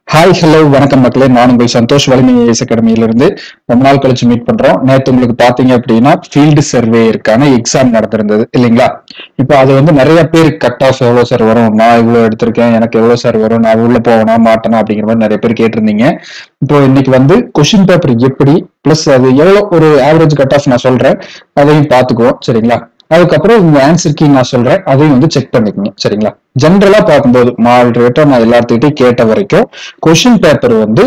Hi hello வணக்கம் மக்களே நான் உங்கள் சந்தோஷ் வலிமை ஐஎஸ் அகாடமியிலிருந்து ரொம்ப நாள் கழிச்சு மீட் பண்றோம் நேற்று உங்களுக்கு பாத்தீங்க அப்படின்னா ஃபீல்டு சர்வேயருக்கான எக்ஸாம் நடந்திருந்தது இல்லைங்களா இப்போ அது வந்து நிறைய பேர் கட் ஆஃப் எவ்வளவு சார் வரும் நான் இவ்வளவு எடுத்திருக்கேன் எனக்கு எவ்வளவு சார் வரும் நான் உள்ள போவேனா மாட்டேனா அப்படிங்கிற மாதிரி நிறைய பேர் கேட்டிருந்தீங்க இப்போ இன்னைக்கு வந்து கொஷின் பேப்பர் எப்படி பிளஸ் அது எவ்வளவு ஒரு ஆவரேஜ் கட் ஆஃப் நான் சொல்றேன் அதையும் பார்த்துக்குவோம் சரிங்களா அதுக்கப்புறம் இந்த ஆன்சர் கீ நான் சொல்றேன் அதையும் வந்து செக் பண்ணிக்கங்க சரிங்களா ஜென்ரலா பார்க்கும்போது மாடரேட்டா நான் எல்லாத்துக்கிட்டையும் கேட்ட வரைக்கும் கொஷின் பேப்பர் வந்து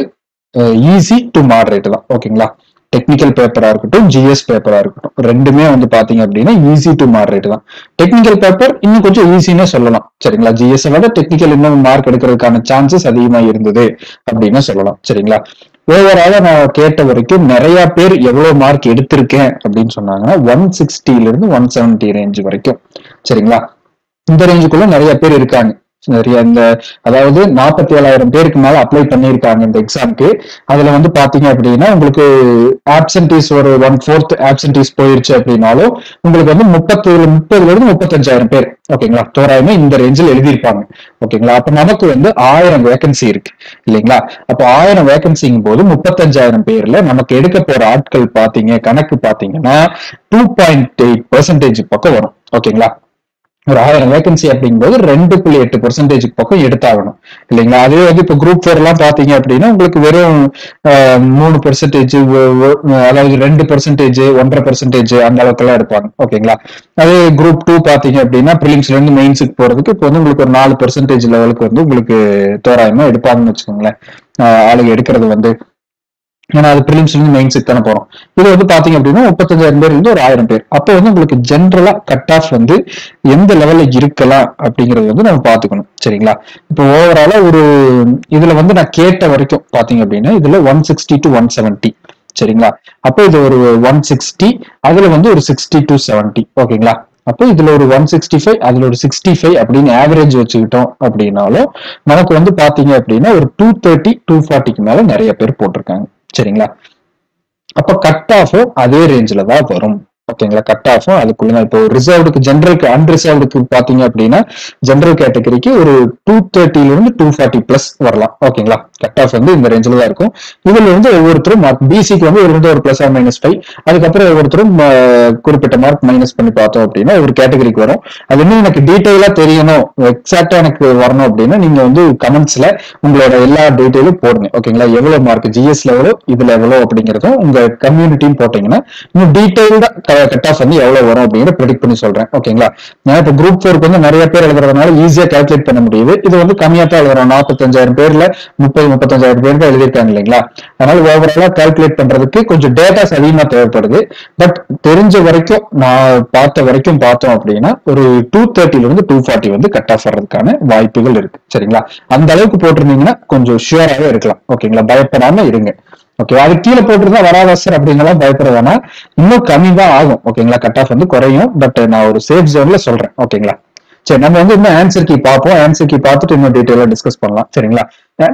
ஈஸி டு மாடரேட் தான் ஓகேங்களா டெக்னிக்கல் பேப்பரா இருக்கட்டும் ஜிஎஸ் பேப்பரா இருக்கட்டும் ரெண்டுமே வந்து பாத்தீங்க அப்படின்னா ஈஸி டு மாடரேட் தான் டெக்னிக்கல் பேப்பர் இன்னும் கொஞ்சம் ஈஸினே சொல்லலாம் சரிங்களா ஜிஎஸ் விட டெக்னிக்கல் இன்னும் மார்க் எடுக்கிறதுக்கான சான்சஸ் அதிகமா இருந்தது அப்படின்னு சொல்லலாம் சரிங்களா ஓவராலா நான் கேட்ட வரைக்கும் நிறைய பேர் எவ்வளவு மார்க் எடுத்திருக்கேன் அப்படின்னு சொன்னாங்கன்னா ஒன் சிக்ஸ்டில இருந்து ஒன் செவன்டி ரேஞ்ச் வரைக்கும் சரிங்களா இந்த ரேஞ்சுக்குள்ள நிறைய பேர் இருக்காங்க நிறைய இந்த அதாவது நாற்பத்தி ஏழாயிரம் பேருக்கு மேல அப்ளை பண்ணியிருக்காங்க இந்த எக்ஸாம்க்கு அதுல வந்து பாத்தீங்க அப்படின்னா உங்களுக்கு ஆப்சன்டீஸ் ஒரு ஒன் ஃபோர்த் ஆப்சன்டீஸ் போயிருச்சு அப்படின்னாலும் உங்களுக்கு வந்து முப்பத்தி முப்பதுல இருந்து முப்பத்தஞ்சாயிரம் பேர் ஓகேங்களா தோராயமா இந்த ரேஞ்சில் எழுதியிருப்பாங்க ஓகேங்களா அப்ப நமக்கு வந்து ஆயிரம் வேகன்சி இருக்கு இல்லைங்களா அப்போ ஆயிரம் வேகன்சிங்கும் போது முப்பத்தஞ்சாயிரம் பேர்ல நமக்கு எடுக்க போற ஆட்கள் பாத்தீங்க கணக்கு பாத்தீங்கன்னா டூ பாயிண்ட் எயிட் பெர்சன்டேஜ் பக்கம் வரும் ஓகேங்களா ஒரு ஆயிரம் வேகன்சி அப்படிங்கும்போது ரெண்டு புள்ளி எட்டு பெர்சன்டேஜ் பக்கம் எடுத்தாகணும் இல்லைங்களா அதே வந்து இப்போ குரூப் ஃபோர் எல்லாம் பாத்தீங்க அப்படின்னா உங்களுக்கு வெறும் ஆஹ், மூணு பெர்சன்டேஜ் அதாவது ரெண்டு பெர்சன்டேஜ் ஒன்றரை பெர்சன்டேஜ் அந்த அளவுக்கு எல்லாம் எடுப்பாங்க ஓகேங்களா அதே குரூப் டூ பாத்தீங்க அப்படின்னா ப்ரிலிம்ஸ்ல இருந்து மெயின்ஸுக்கு போறதுக்கு இப்போ வந்து உங்களுக்கு ஒரு நாலு பெர்சன்டேஜ் லெவலுக்கு வந்து உங்களுக்கு தோராயமா எடுப்பாங்கன்னு வச்சுக்கோங்களேன் ஆஹ், ஆளுங்க எடுக்கிறது வந்து ஏன்னா அது ப்ரிலிம்ஸ்ல இருந்து மெயின்ஸுக்கு தானே போறோம் இது வந்து பாத்தீங்க அப்படின்னா முப்பத்தஞ்சாயிரம் பேர் இருந்து ஒரு ஆயிரம் பேர் அப்போ வந்து உங்களுக்கு ஜென்ரலா கட் ஆஃப் வந்து எந்த லெவல்ல இருக்கலாம் அப்படிங்கறது வந்து நம்ம பாத்துக்கணும் சரிங்களா இப்போ ஓவராலா ஒரு இதுல வந்து நான் கேட்ட வரைக்கும் பாத்தீங்க அப்படின்னா இதுல one sixty to one seventy சரிங்களா அப்போ இது ஒரு ஒன் சிக்ஸ்டி அதுல வந்து ஒரு சிக்ஸ்டி டு செவன்ட்டி ஓகேங்களா அப்போ இதுல ஒரு ஒன் சிக்ஸ்டி ஃபைவ் அதுல ஒரு சிக்ஸ்டி ஃபைவ் அப்படின்னு ஆவரேஜ் வச்சுக்கிட்டோம் அப்படின்னாலும் நமக்கு வந்து பாத்தீங்க அப்படின்னா ஒரு டூ தேர்ட்டி டூ ஃபார்ட்டிக்கு மேல நிறைய பேர் போட்டிருக்காங்க சரிங்களா அப்ப கட் ஆஃபும் அதே ரேஞ்சில தான் வரும் ஓகேங்களா கட் ஆஃபும் அதுக்குள்ள தான் இப்போ ரிசர்வ்டுக்கு ஜென்ரலுக்கு அன்ரிசர்வ்டுக்கு பாத்தீங்க அப்படின்னா ஜென்ரல் கேட்டகரிக்கு ஒரு டூ தேர்ட்டில இருந்து டூ ஃபார்ட்டி பிளஸ் வரலாம் ஓகேங்களா கட் ஆஃப் வந்து இந்த ரேஞ்சில தான் இருக்கும் இதுல இருந்து ஒவ்வொருத்தரும் மார்க் பிசிக்கு வந்து ஒரு ஒரு பிளஸ் ஆர் மைனஸ் ஃபைவ் அதுக்கப்புறம் ஒவ்வொருத்தரும் ஆஹ், குறிப்பிட்ட மார்க் மைனஸ் பண்ணி பார்த்தோம் அப்படின்னா ஒரு கேட்டகரிக்கு வரும் அது இன்னும் எனக்கு டீட்டெயிலா தெரியணும் எக்ஸாக்டா எனக்கு வரணும் அப்படின்னா நீங்க வந்து கமெண்ட்ஸ்ல உங்களோட எல்லா டீட்டெயிலும் போடுங்க ஓகேங்களா எவ்வளவு மார்க் ஜிஎஸ் லெவலோ இதுல எவ்வளோ அப்படிங்கறதும் உங்க கம்யூனிட்டியும் போட்டீங்கன்னா இன்னும் டீட்டெயில்டா கட் ஆஃப் வந்து எவ்வளவு வரும் அப்படிங்கிற ப்ரெடிக்ட் பண்ணி சொல்றேன் ஓகேங்களா ஏன்னா இப்போ குரூப் ஃபோருக்கு வந்து நிறைய பேர் எழுதுறதுனால ஈஸியா கால்குலேட் பண்ண முடியுது இது வந்து கம்மியா தான் எழுதுறோம் நாற்பத்தஞ்சாயிரம் பேர்ல முப்பது முப்பத்தஞ்சாயிரம் பேர் தான் எழுதியிருக்காங்க இல்லைங்களா அதனால ஓவராலா கால்குலேட் பண்றதுக்கு கொஞ்சம் டேட்டாஸ் அதிகமா தேவைப்படுது பட் தெரிஞ்ச வரைக்கும் நான் பார்த்த வரைக்கும் பார்த்தோம் அப்படின்னா ஒரு டூ தேர்ட்டில இருந்து டூ ஃபார்ட்டி வந்து கட் ஆஃப் வர்றதுக்கான வாய்ப்புகள் இருக்கு சரிங்களா அந்த அளவுக்கு போட்டிருந்தீங்கன்னா கொஞ்சம் ஷியூராகவே இருக்கலாம் ஓகேங்களா பயப்படாம இருங்க ஓகே அது கீழே போட்டிருந்தா வராதா சார் அப்படிங்கலாம் பயப்பட வேணாம் இன்னும் கம்மி தான் ஆகும் ஓகேங்களா கட் ஆஃப் வந்து குறையும் பட் நான் ஒரு சேஃப் ஜோன்ல சொல்றேன் ஓகேங்களா சரி நம்ம வந்து இன்னும் ஆன்சர் கீ பார்ப்போம் ஆன்சர் கீ பார்த்துட்டு இன்னும் டீட்டெயிலா டிஸ்கஸ் பண்ணலாம் சரிங்களா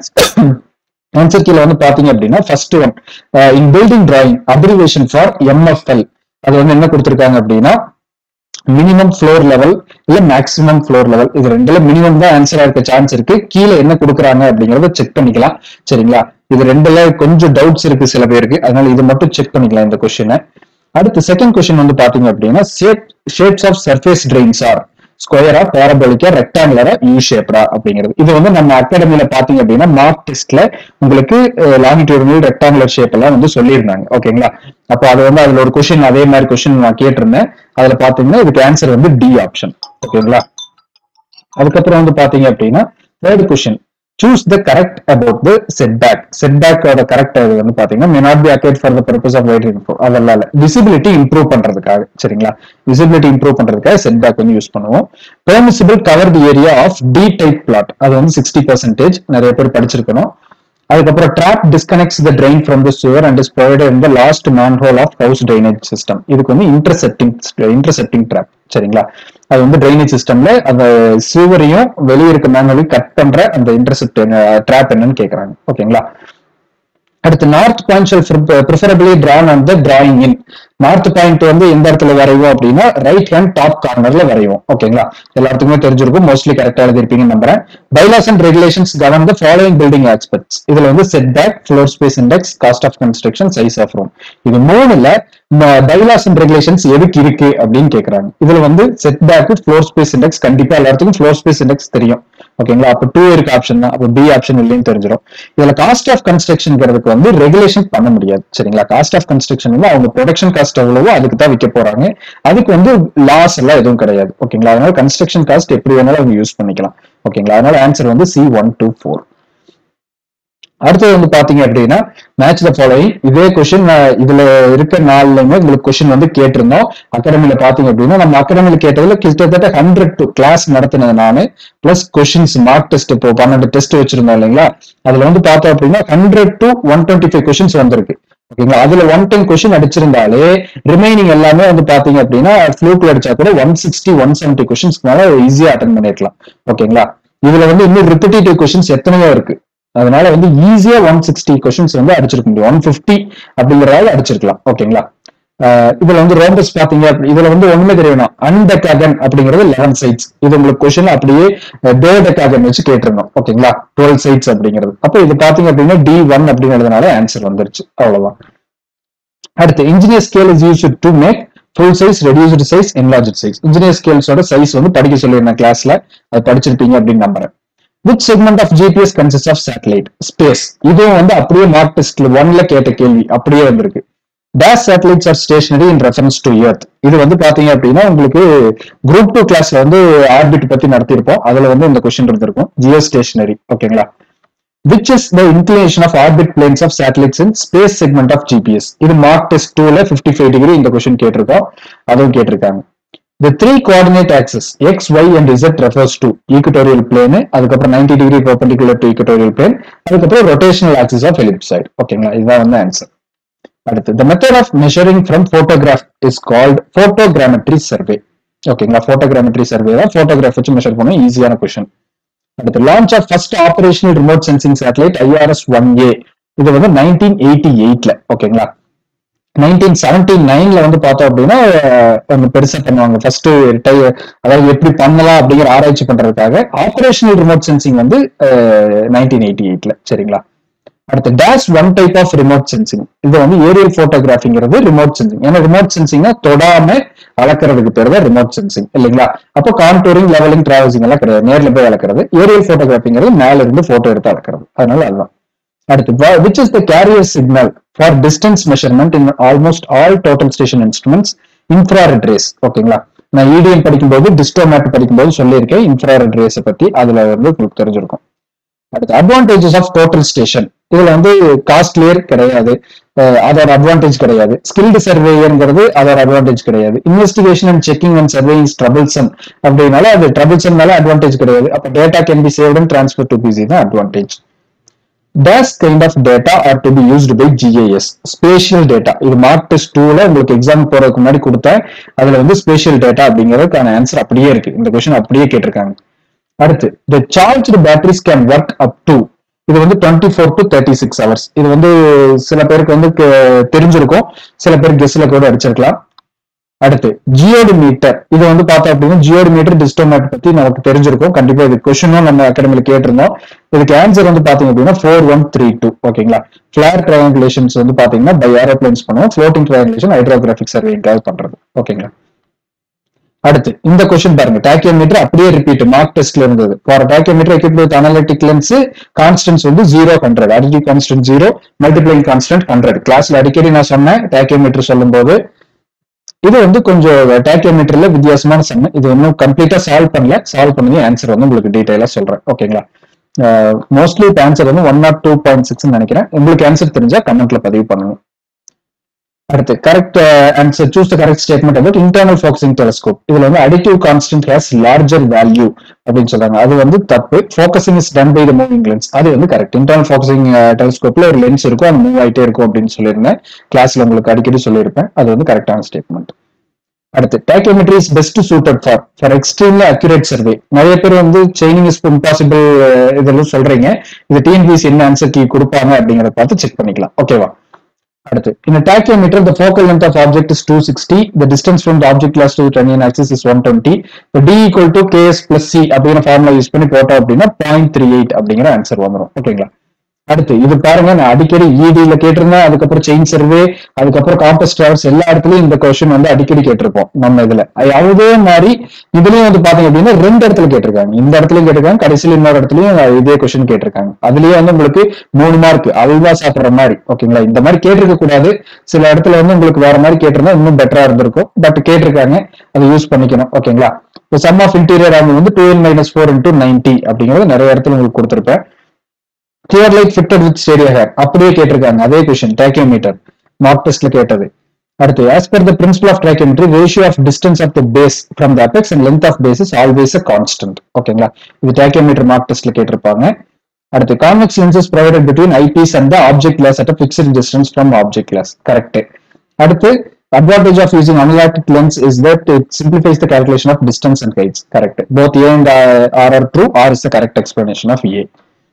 ஆன்சர் கீல வந்து பாத்தீங்க அப்படின்னா first one in building drawing abbreviation for MFL அது வந்து என்ன கொடுத்திருக்காங்க அப்படின்னா மினிமம் ஃப்ளோர் லெவல் இல்ல மேக்ஸிமம் ஃப்ளோர் லெவல் இது ரெண்டுல மினிமம் தான் ஆன்சரா இருக்க சான்ஸ் இருக்கு கீழே என்ன கொடுக்குறாங்க அப்படிங்கறத செக் பண்ணிக்கலாம் சரிங்களா இது ரெண்டுல கொஞ்சம் டவுட்ஸ் இருக்கு சில பேருக்கு அதனால இது மட்டும் செக் பண்ணிக்கலாம் இந்த கொஸ்டினை அடுத்து செகண்ட் கொஸ்டின் வந்து பாத்தீங்க அப்படின்னா shapes of surface drains are ஸ்கொயரா பேரபோலிக்கா ரெக்டாங்குலரா யூ ஷேப்டா அப்படிங்கிறது இது வந்து நம்ம அகாடமில பாத்தீங்க அப்படின்னா மார்க் டெஸ்ட்ல உங்களுக்கு லாங்கிடியூடனல் ரெக்டாங்குலர் ஷேப் எல்லாம் வந்து சொல்லியிருந்தாங்க ஓகேங்களா அப்போ அது வந்து அதுல ஒரு கொஸ்டின் அதே மாதிரி கொஸ்டின் நான் கேட்டிருந்தேன் அதுல பாத்தீங்கன்னா இதுக்கு ஆன்சர் வந்து டி ஆப்ஷன் ஓகேங்களா அதுக்கப்புறம் வந்து பாத்தீங்க அப்படின்னா third question choose the correct about the set back set பேக்கோட கரெக்ட் அது வந்து பாத்தீங்கன்னா மே நாட் பி அக்கேட் ஃபார் த பர்பஸ் ஆஃப் வைட் இன்ஃபோ அதெல்லாம் இல்ல விசிபிலிட்டி இம்ப்ரூவ் பண்றதுக்காக சரிங்களா விசிபிலிட்டி இம்ப்ரூவ் பண்றதுக்காக செட் பேக் வந்து யூஸ் பண்ணுவோம் permissible cover the area of D type plot அது வந்து சிக்ஸ்டி பர்சன்டேஜ் நிறைய பேர் படிச்சிருக்கணும் அதுக்கப்புறம் trap disconnects the drain from the sewer and is provided in the last manhole of house drainage system இதுக்கு வந்து இன்டர்செப்டிங் இன்டர்செப்டிங் ட்ராப் சரிங்களா அது வந்து ட்ரைனேஜ் சிஸ்டம்ல அந்த சுவரையும் வெளியே இருக்க மேன்ஹோலையும் கட் பண்ற அந்த இன்டர்செப்ட் ட்ராப் என்னன்னு கேக்குறாங்க ஓகேங்களா அடுத்து north point shall preferably drawn on the drawing in north point வந்து எந்த இடத்துல வரைவோம் அப்படின்னா ரைட் ஹேண்ட் டாப் கார்னர்ல வரைவோம் ஓகேங்களா எல்லாத்துக்குமே தெரிஞ்சிருக்கும் மோஸ்ட்லி கரெக்டா எழுதிருப்பீங்கன்னு நம்புறேன் bylaws and regulations govern the following building aspects இதுல வந்து set back floor space index cost of construction size of room இது மூணுல பைலாஸ் அண்ட் ரெகுலேஷன்ஸ் எதுக்கு இருக்கு அப்படின்னு கேக்குறாங்க இதுல வந்து set back floor space index கண்டிப்பா எல்லாத்துக்கும் ஃப்ளோர் ஸ்பேஸ் இண்டெக்ஸ் தெரியும் ஓகேங்களா அப்ப டூ இருக்கு ஆப்ஷன் தான் அப்ப பி ஆப்ஷன் இல்லைன்னு தெரிஞ்சிடும் இதுல காஸ்ட் ஆஃப் கன்ஸ்ட்ரக்ஷன்ங்கிறதுக்கு வந்து ரெகுலேஷன் பண்ண முடியாது சரிங்களா காஸ்ட் ஆஃப் கன்ஸ்ட்ரக்ஷன் வந்து அவங்க ப்ரொடக்ஷன் காஸ்ட் எவ்வளவோ அதுக்கு தான் விற்க போறாங்க அதுக்கு வந்து லாஸ் எல்லாம் எதுவும் கிடையாது ஓகேங்களா அதனால கன்ஸ்ட்ரக்ஷன் காஸ்ட் எப்படி வேணாலும் அவங்க யூஸ் பண்ணிக்கலாம் ஓகேங்களா அதனால ஆன்சர் வந்து சி ஒன் டூ ஃபோர் அடுத்தது வந்து பாத்தீங்க அப்படின்னா மேட்ச் த ஃபாலோயிங் இதே கொஸ்டின் இதுல இருக்க நாலுலயுமே உங்களுக்கு கொஸ்டின் வந்து கேட்டிருந்தோம் அகாடமில பாத்தீங்க அப்படின்னா நம்ம அகாடமில கேட்டதுல கிட்டத்தட்ட ஹண்ட்ரட் டு கிளாஸ் நடத்தினது நானு பிளஸ் கொஸ்டின்ஸ் மார்க் டெஸ்ட் இப்போ பன்னெண்டு டெஸ்ட் வச்சிருந்தோம் இல்லைங்களா அதுல வந்து பார்த்தோம் அப்படின்னா hundred to one twenty five questions வந்திருக்கு ஓகேங்களா அதுல ஒன் டென் கொஸ்டின் அடிச்சிருந்தாலே ரிமைனிங் எல்லாமே வந்து பாத்தீங்க அப்படின்னா ஃப்ளூக்ல அடிச்சா கூட ஒன் சிக்ஸ்டி ஒன் செவன்டி கொஸ்டின்ஸ்க்கு மேல ஈஸியா அட்டன் பண்ணிருக்கலாம் ஓகேங்களா இதுல வந்து இன்னும் ரிப்பிட்டேட்டிவ் கொஸ்டின்ஸ் எத்தனையோ இருக்கு அதனால வந்து ஈஸியா ஒன் சிக்ஸ்டி கொஸ்டின்ஸ் வந்து அடிச்சிருக்க முடியும் ஒன் பிப்டி அப்படிங்கறதால அடிச்சிருக்கலாம் ஓகேங்களா ஆஹ் இதுல வந்து ரோம்பஸ் பாத்தீங்க அப்படி- இதுல வந்து ஒண்ணுமே தெரியணும் அன்டெக்காகன் அப்படிங்கிறது லெவன் சைட்ஸ் இது உங்களுக்கு கொஸ்டின் அப்படியே டோடெக்காகன் வச்சு கேட்டிருந்தோம் ஓகேங்களா டுவெல் சைட்ஸ் அப்படிங்கிறது அப்போ இது பாத்தீங்க அப்படின்னா டி ஒன் அப்படிங்கிறதுனால ஆன்சர் வந்துருச்சு அவ்வளவுதான் அடுத்து engineer scale is use to make full size reduced size enlarged size engineer ஸ்கேல்ஸோட சைஸ் வந்து படிக்க சொல்லியிருந்தேன் கிளாஸ்ல அது படிச்சிருப்பீங்க அப்படின்னு நம்புறேன் which segment of GPS consist of satellite space இதுவும் வந்து அப்படியே மார்க் டெஸ்ட்ல ஒன்ல கேட்ட கேள்வி அப்படியே வந்திருக்கு dash satellites are stationary in reference to earth இது வந்து பாத்தீங்க அப்படின்னா உங்களுக்கு குரூப் டூ கிளாஸ்ல வந்து ஆர்பிட் பத்தி நடத்தியிருப்போம் அதுல வந்து இந்த கொஸ்டின் இருந்திருக்கும் ஜியோ ஸ்டேஷனரி ஓகேங்களா which is the inclination of orbit planes of satellites in space segment of GPS இது மார்க் டெஸ்ட் டூல 55 டிகிரி இந்த கொஸ்டின் கேட்டிருக்கோம் அதுவும் கேட்டிருக்காங்க the three coordinate axis x y and z refers to equatorial plane அதுக்கப்புறம் 90 degree perpendicular to equatorial plane அதுக்கப்புறம் rotational axis of ellipsoid ஓகேங்களா இதுதான் வந்து ஆன்சர் அடுத்து the method of measuring from photograph is called photogrammetry survey ஓகேங்களா photogrammetry survey தான் photograph வச்சு measure பண்ண ஈஸியான கொஸ்டின் அடுத்து launch of first operational remote sensing satellite IRS one A இது வந்து நைன்டீன் எயிட்டி எயிட்ல ஓகேங்களா நைன்டீன் செவன்டி நைன்ல வந்து பார்த்தோம் அப்படின்னா அஹ், கொஞ்சம் பெருசா பண்ணுவாங்க ஃபர்ஸ்ட் அதாவது எப்படி பண்ணலாம் அப்படிங்கிற ஆராய்ச்சி பண்றதுக்காக ஆபரேஷனல் ரிமோட் சென்சிங் வந்து நைன்டீன் எயிட்டி எயிட்ல சரிங்களா அடுத்து dash one type of remote sensing இது வந்து ஏரியல் போட்டோகிராஃபிங்கிறது ரிமோட் சென்சிங் ஏன்னா ரிமோட் சென்சிங்னா தொடாம அளக்கிறதுக்கு பேர் தான் ரிமோட் சென்சிங் இல்லைங்களா அப்போ கான்டூரிங் லெவலிங் டிராவல்சிங் எல்லாம் கிடையாது நேர்ல போய் அளக்கிறது ஏரியல் போட்டோகிராஃபிங்கிறது மேல இருந்து போட்டோ எடுத்து அளக்கிறது அதனால அதுதான் அடுத்து which is the carrier signal for distance measurement in almost all total station instruments infrared rays ஓகேங்களா நான் இடிஎம் படிக்கும்போது டிஸ்டோமேட் படிக்கும்போது சொல்லியிருக்கேன் இன்ஃப்ராரெட் ரேஸை பத்தி அதுல வந்து உங்களுக்கு தெரிஞ்சிருக்கும் அடுத்து அட்வான்டேஜஸ் ஆஃப் டோட்டல் ஸ்டேஷன் இதுல வந்து காஸ்ட்லியர் கிடையாது அஹ் அதோட அட்வான்டேஜ் கிடையாது ஸ்கில்டு சர்வேயர்ங்கிறது அதோட அட்வான்டேஜ் கிடையாது investigation and checking and surveying troublesome அப்படின்னால அது ட்ரபிள்சம்னால அட்வான்டேஜ் கிடையாது அப்ப data can be saved and transfer to PC தான் advantage this kind of data are to be used by GIS spatial data இது மார்க் டெஸ்ட் டூல உங்களுக்கு எக்ஸாம் போறதுக்கு முன்னாடி கொடுத்தேன் அதுல வந்து ஸ்பேஷியல் டேட்டா அப்படிங்கிறதுக்கான ஆன்சர் அப்படியே இருக்கு இந்த கொஸ்டின் அப்படியே கேட்டிருக்காங்க அடுத்து the charged batteries can work up to இது வந்து twenty four to thirty six hours இது வந்து சில பேருக்கு வந்து க- தெரிஞ்சிருக்கும் சில பேர் கெஸ்ட்ல கூட அடிச்சிருக்கலாம் அடுத்து ஜியோடு மீட்டர் இது வந்து பார்த்தோம் அப்படின்னா ஜியோடு மீட்டர் டிஸ்டோமேட் பத்தி நமக்கு தெரிஞ்சிருக்கும் கண்டிப்பா இது கொஸ்டினும் நம்ம அகாடமில கேட்டிருந்தோம் இதுக்கு ஆன்சர் வந்து பாத்தீங்க அப்படின்னா ஃபோர் ஒன் த்ரீ டூ ஓகேங்களா ஃபிளார் ட்ரையாங்குலேஷன்ஸ் வந்து பாத்தீங்கன்னா பை ஏரோப்ளைன்ஸ் பண்ணுவோம் ஃப்ளோட்டிங் ட்ரையாங்குலேஷன் ஹைட்ரோகிராஃபிக் சர்வேக்காக பண்றது ஓகேங்களா அடுத்து இந்த கொஸ்டின் பாருங்க டாக்கியோமீட்டர் அப்படியே ரிப்பீட் மார்க் டெஸ்ட்ல இருந்தது for tacheometer equip with anallactic lens constants வந்து ஜீரோ ஹண்ட்ரட் அடிக்கி constant zero multiplying constant hundred கிளாஸ்ல அடிக்கடி நான் சொன்னேன் டாக்கியோமீட்டர் சொல்லும்போது இது வந்து கொஞ்சம் டாக்கியோமீட்டர்ல வித்தியாசமான சம் இது இன்னும் கம்ப்ளீட்டா சால்வ் பண்ணல சால்வ் பண்ணி ஆன்சர் வந்து உங்களுக்கு டீடைலா சொல்றேன் ஓகேங்களா மோஸ்ட்லி இப்போ ஆன்சர் வந்து one nought two point six நினைக்கிறேன் உங்களுக்கு ஆன்சர் தெரிஞ்சா கமெண்ட்ல பதிவு பண்ணுங்க அடுத்து correct answer choose the correct statement about internal focusing telescope இதுல வந்து additive constant has larger value அப்படின்னு சொல்றாங்க அது வந்து தப்பு focusing is done by the moving lens அது வந்து கரெக்ட் இன்டர்னல் ஃபோக்கசிங் டெலஸ்கோப்ல ஒரு லென்ஸ் இருக்கும் அது மூவ் ஆயிட்டே இருக்கும் அப்படின்னு சொல்லியிருந்தேன் கிளாஸ்ல உங்களுக்கு அடிக்கடி சொல்லியிருப்பேன் அது வந்து கரெக்டான ஸ்டேட்மெண்ட் அடுத்து tacheometry is best suited for for extremely accurate survey நிறைய பேர் வந்து செயினிங் இஸ் இம்பாசிபிள் இதெல்லாம் சொல்றீங்க இது டிஎன்பிஎஸ் என்ன ஆன்சர் கீ கொடுப்பாங்க அப்படிங்கறத பார்த்து செக் பண்ணிக்கலாம் ஓகேவா அடுத்து in a tachymeter the focal length of object is 260 the distance from the object class to the Turnian axis is 120 so d equal to ks plus c அப்படிங்கிற formula use பண்ணி போட்டோம் அப்படின்னா பாயிண்ட் த்ரீ எயிட் அப்படிங்கிற answer வந்துடும் ஓகேங்களா அடுத்து இது பாருங்க நான் அடிக்கடி இடியில கேட்டிருந்தேன் அதுக்கப்புறம் செயின் சர்வே அதுக்கப்புறம் காம்பஸ் டிராவல்ஸ் எல்லா இடத்துலயும் இந்த கொஸ்டின் வந்து அடிக்கடி கேட்டிருப்போம் நம்ம இதுல அது அதே மாதிரி இதுலயும் வந்து பாத்தீங்க அப்படின்னா ரெண்டு இடத்துல கேட்டிருக்காங்க இந்த இடத்துலயும் கேட்டிருக்காங்க கடைசியில் இன்னொரு இடத்துலயும் இதே கொஸ்டின் கேட்டிருக்காங்க அதுலயே வந்து உங்களுக்கு மூணு மார்க் அல்வா சாப்பிடுற மாதிரி ஓகேங்களா இந்த மாதிரி கேட்டிருக்க கூடாது சில இடத்துல வந்து உங்களுக்கு வேற மாதிரி கேட்டிருந்தா இன்னும் பெட்டரா இருந்திருக்கும் பட் கேட்டிருக்காங்க அதை யூஸ் பண்ணிக்கணும் ஓகேங்களா இப்போ சம் ஆஃப் இன்டீரியர் ஆங்கிள் வந்து two n minus four into ninety அப்படிங்கிறது நிறைய இடத்துல உங்களுக்கு கொடுத்துருப்பேன் clear light fitted with stadia hair அப்படியே கேட்டிருக்காங்க அதே கொஸ்டின் டேக்கியோமீட்டர் மார்க் டெஸ்ட்ல கேட்டது அடுத்து as per the principle of tacheometry ratio of distance of the base from the apex and length of base is always a constant ஓகேங்களா இது tacheometer mark டெஸ்ட்ல கேட்டிருப்பாங்க அடுத்து convex lenses provided between eyepiece and the object glass at fixed distance from object glass correct அடுத்து advantage of using analytic lens is that it simplifies the calculation of distance and heights correct both a and uh, r are true r is the correct explanation of a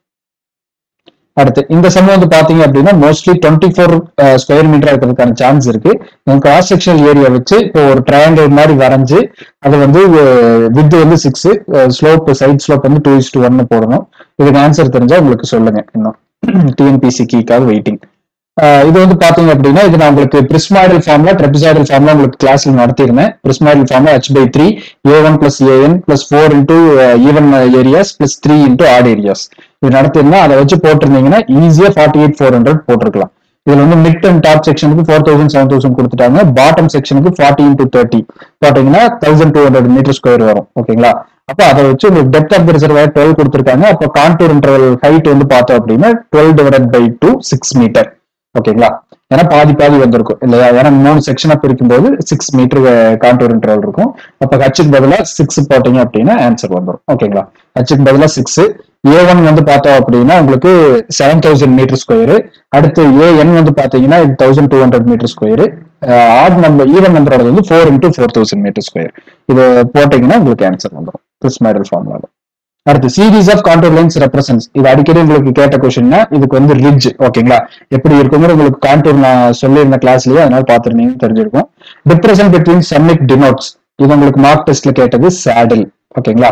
அடுத்து இந்த some வந்து பாத்தீங்க அப்படின்னா mostly twenty four square metre இருக்கிறதுக்கான chance இருக்கு cross sectional area வச்சு இப்போ ஒரு ட்ரையாங்கிள் மாதிரி வரைஞ்சு அது வந்து வித் வந்து சிக்ஸ் ஸ்லோப் சைட் ஸ்லோப் வந்து டூ இஸ் டூ ஒன்னு போடணும் இதுக்கு ஆன்சர் தெரிஞ்சா உங்களுக்கு சொல்லுங்க இன்னும் டிஎன்பிசி கீக்காக வெயிட்டிங் இது வந்து பாத்தீங்க அப்படின்னா இது நான் உங்களுக்கு பிரிஸ்மாய்டல் ஃபார்ம்ல ட்ரெபிசாய்டல் ஃபார்ம்ல உங்களுக்கு கிளாஸ்ல நடத்திருந்தேன் பிரிஸ்மாய்டல் ஃபார்ம்ல H by three A one plus AN plus four into even areas plus three into odd areas இது நடத்திருந்தா அதை வச்சு போட்டிருந்தீங்கன்னா ஈஸியா ஃபார்ட்டி எயிட் ஃபோர் ஹண்ட்ரட் போட்டிருக்கலாம் இதுல வந்து மிட் அண்ட் டாப் செக்ஷனுக்கு ஃபோர் தௌசண்ட் செவன் தௌசண்ட் கொடுத்துட்டாங்க பாட்டம் செக்ஷனுக்கு ஃபார்ட்டி இன்டூ தேர்ட்டி போட்டீங்கன்னா thousand two hundred metre square வரும் ஓகேங்களா அப்ப அதை வச்சு உங்களுக்கு depth of the reservoir twelve கொடுத்துருக்காங்க அப்போ கான்டூர் இன்டர்வல் ஹைட் வந்து பார்த்தோம் அப்படின்னா twelve divide by two six metre ஓகேங்களா ஏன்னா பாதி பாதி வந்திருக்கும் இல்லையா ஏன்னா மூணு செக்ஷனா பிரிக்கும் போது சிக்ஸ் மீட்டர் கான்டூர் இன்டர்வல் இருக்கும் அப்ப ஹச்சுக்கு பதிலா சிக்ஸ் போட்டீங்க அப்படின்னா ஆன்சர் வந்துடும் ஓகேங்களா ஹச்சுக்கு பதிலா சிக்ஸ் ஏ ஒன் வந்து பார்த்தோம் அப்படின்னா உங்களுக்கு செவன் தௌசண்ட் மீட்டர் ஸ்கொயர் அடுத்து ஏஎன் வந்து பாத்தீங்கன்னா இது thousand two hundred metre square odd number even நம்பரோட வந்து four into four thousand metre square இது போட்டீங்கன்னா உங்களுக்கு ஆன்சர் வந்துடும் பிரிஸ்மாய்டல் ஃபார்முலாவில் அடுத்து series of contour lines represents இது அடிக்கடி உங்களுக்கு கேட்ட கொஸ்டின்னா இதுக்கு வந்து ரிட்ஜ் ஓகேங்களா எப்படி இருக்குங்கிற உங்களுக்கு கான்டூர் நான் சொல்லியிருந்த கிளாஸ்லயே அதனால பாத்துருந்தீங்கன்னு தெரிஞ்சிருக்கும் டிப்ரெஷன் பிட்வீன் சம்மிட் டினோட்ஸ் இது உங்களுக்கு மார்க் டெஸ்ட்ல கேட்டது சேடில் ஓகேங்களா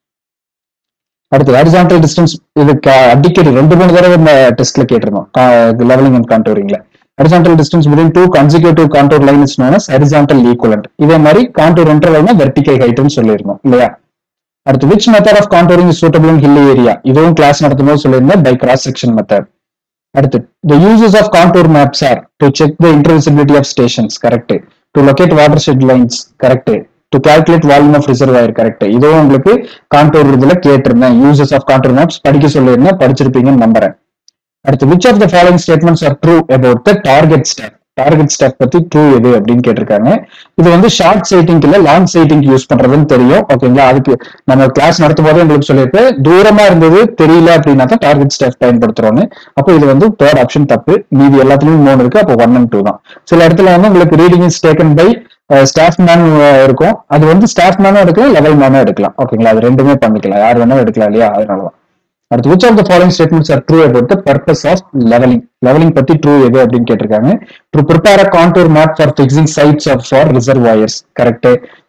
அடுத்து ஹரிசான்டல் டிஸ்டன்ஸ் இது அடிக்கடி ரெண்டு மூணு தடவை இந்த டெஸ்ட்ல கேட்டிருந்தோம் லெவலிங் அண்ட் கான்டூரிங்ல horizontal distance between two consecutive contour line is known horizontal equivalent இதே மாதிரி கான்டூர் இன்டர்வல்னா வெர்டிகல் ஹைட்னு சொல்லியிருந்தோம் இல்லையா அடுத்து which method of contouring is suitable in hill area இதுவும் கிளாஸ் நடத்தும் போது சொல்லியிருந்தேன் பை கிராஸ் செக்ஷன் மெத்தட் அடுத்து the uses of contour maps are to check the intervisibility of stations correct to locate watershed lines correct to calculate volume of reservoir correct இதுவும் உங்களுக்கு contour இதுல கேட்டிருந்தேன் uses of contour maps படிக்க சொல்லியிருந்தேன் படிச்சிருப்பீங்கன்னு நம்புறேன் அடுத்து which of the following statements are true about the target staff target staff பத்தி ட்ரூ எது அப்படின்னு கேட்டிருக்காங்க இது வந்து ஷார்ட் சைட்டிங் இல்ல லாங் சைட்டிங் யூஸ் பண்றதுன்னு தெரியும் ஓகேங்களா அதுக்கு நம்ம கிளாஸ் நடத்தும் போதே உங்களுக்கு சொல்லியிருப்பேன் தூரமா இருந்தது தெரியல அப்படின்னா தான் டார்கெட் ஸ்டாக் பயன்படுத்துறோம்னு அப்போ இது வந்து தேர்ட் ஆப்ஷன் தப்பு மீதி எல்லாத்துலயும் மூணு இருக்கு அப்போ ஒன் அண்ட் டூ தான் சில இடத்துல வந்து உங்களுக்கு reading is taken by staff man இருக்கும் அது வந்து ஸ்டாஃப் மேனும் எடுக்கலாம் லெவல் மேனும் எடுக்கலாம் ஓகேங்களா அது ரெண்டுமே பண்ணிக்கலாம் யார் வேணாலும் எடுக்கலாம் இல்லையா அதனாலதான் அடுத்து which of the following statements are true about the purpose of levelling levelling பத்தி ட்ரூ எது அப்படின்னு கேட்டிருக்காங்க to prepare a contour map for fixing sites of for reservoirs correct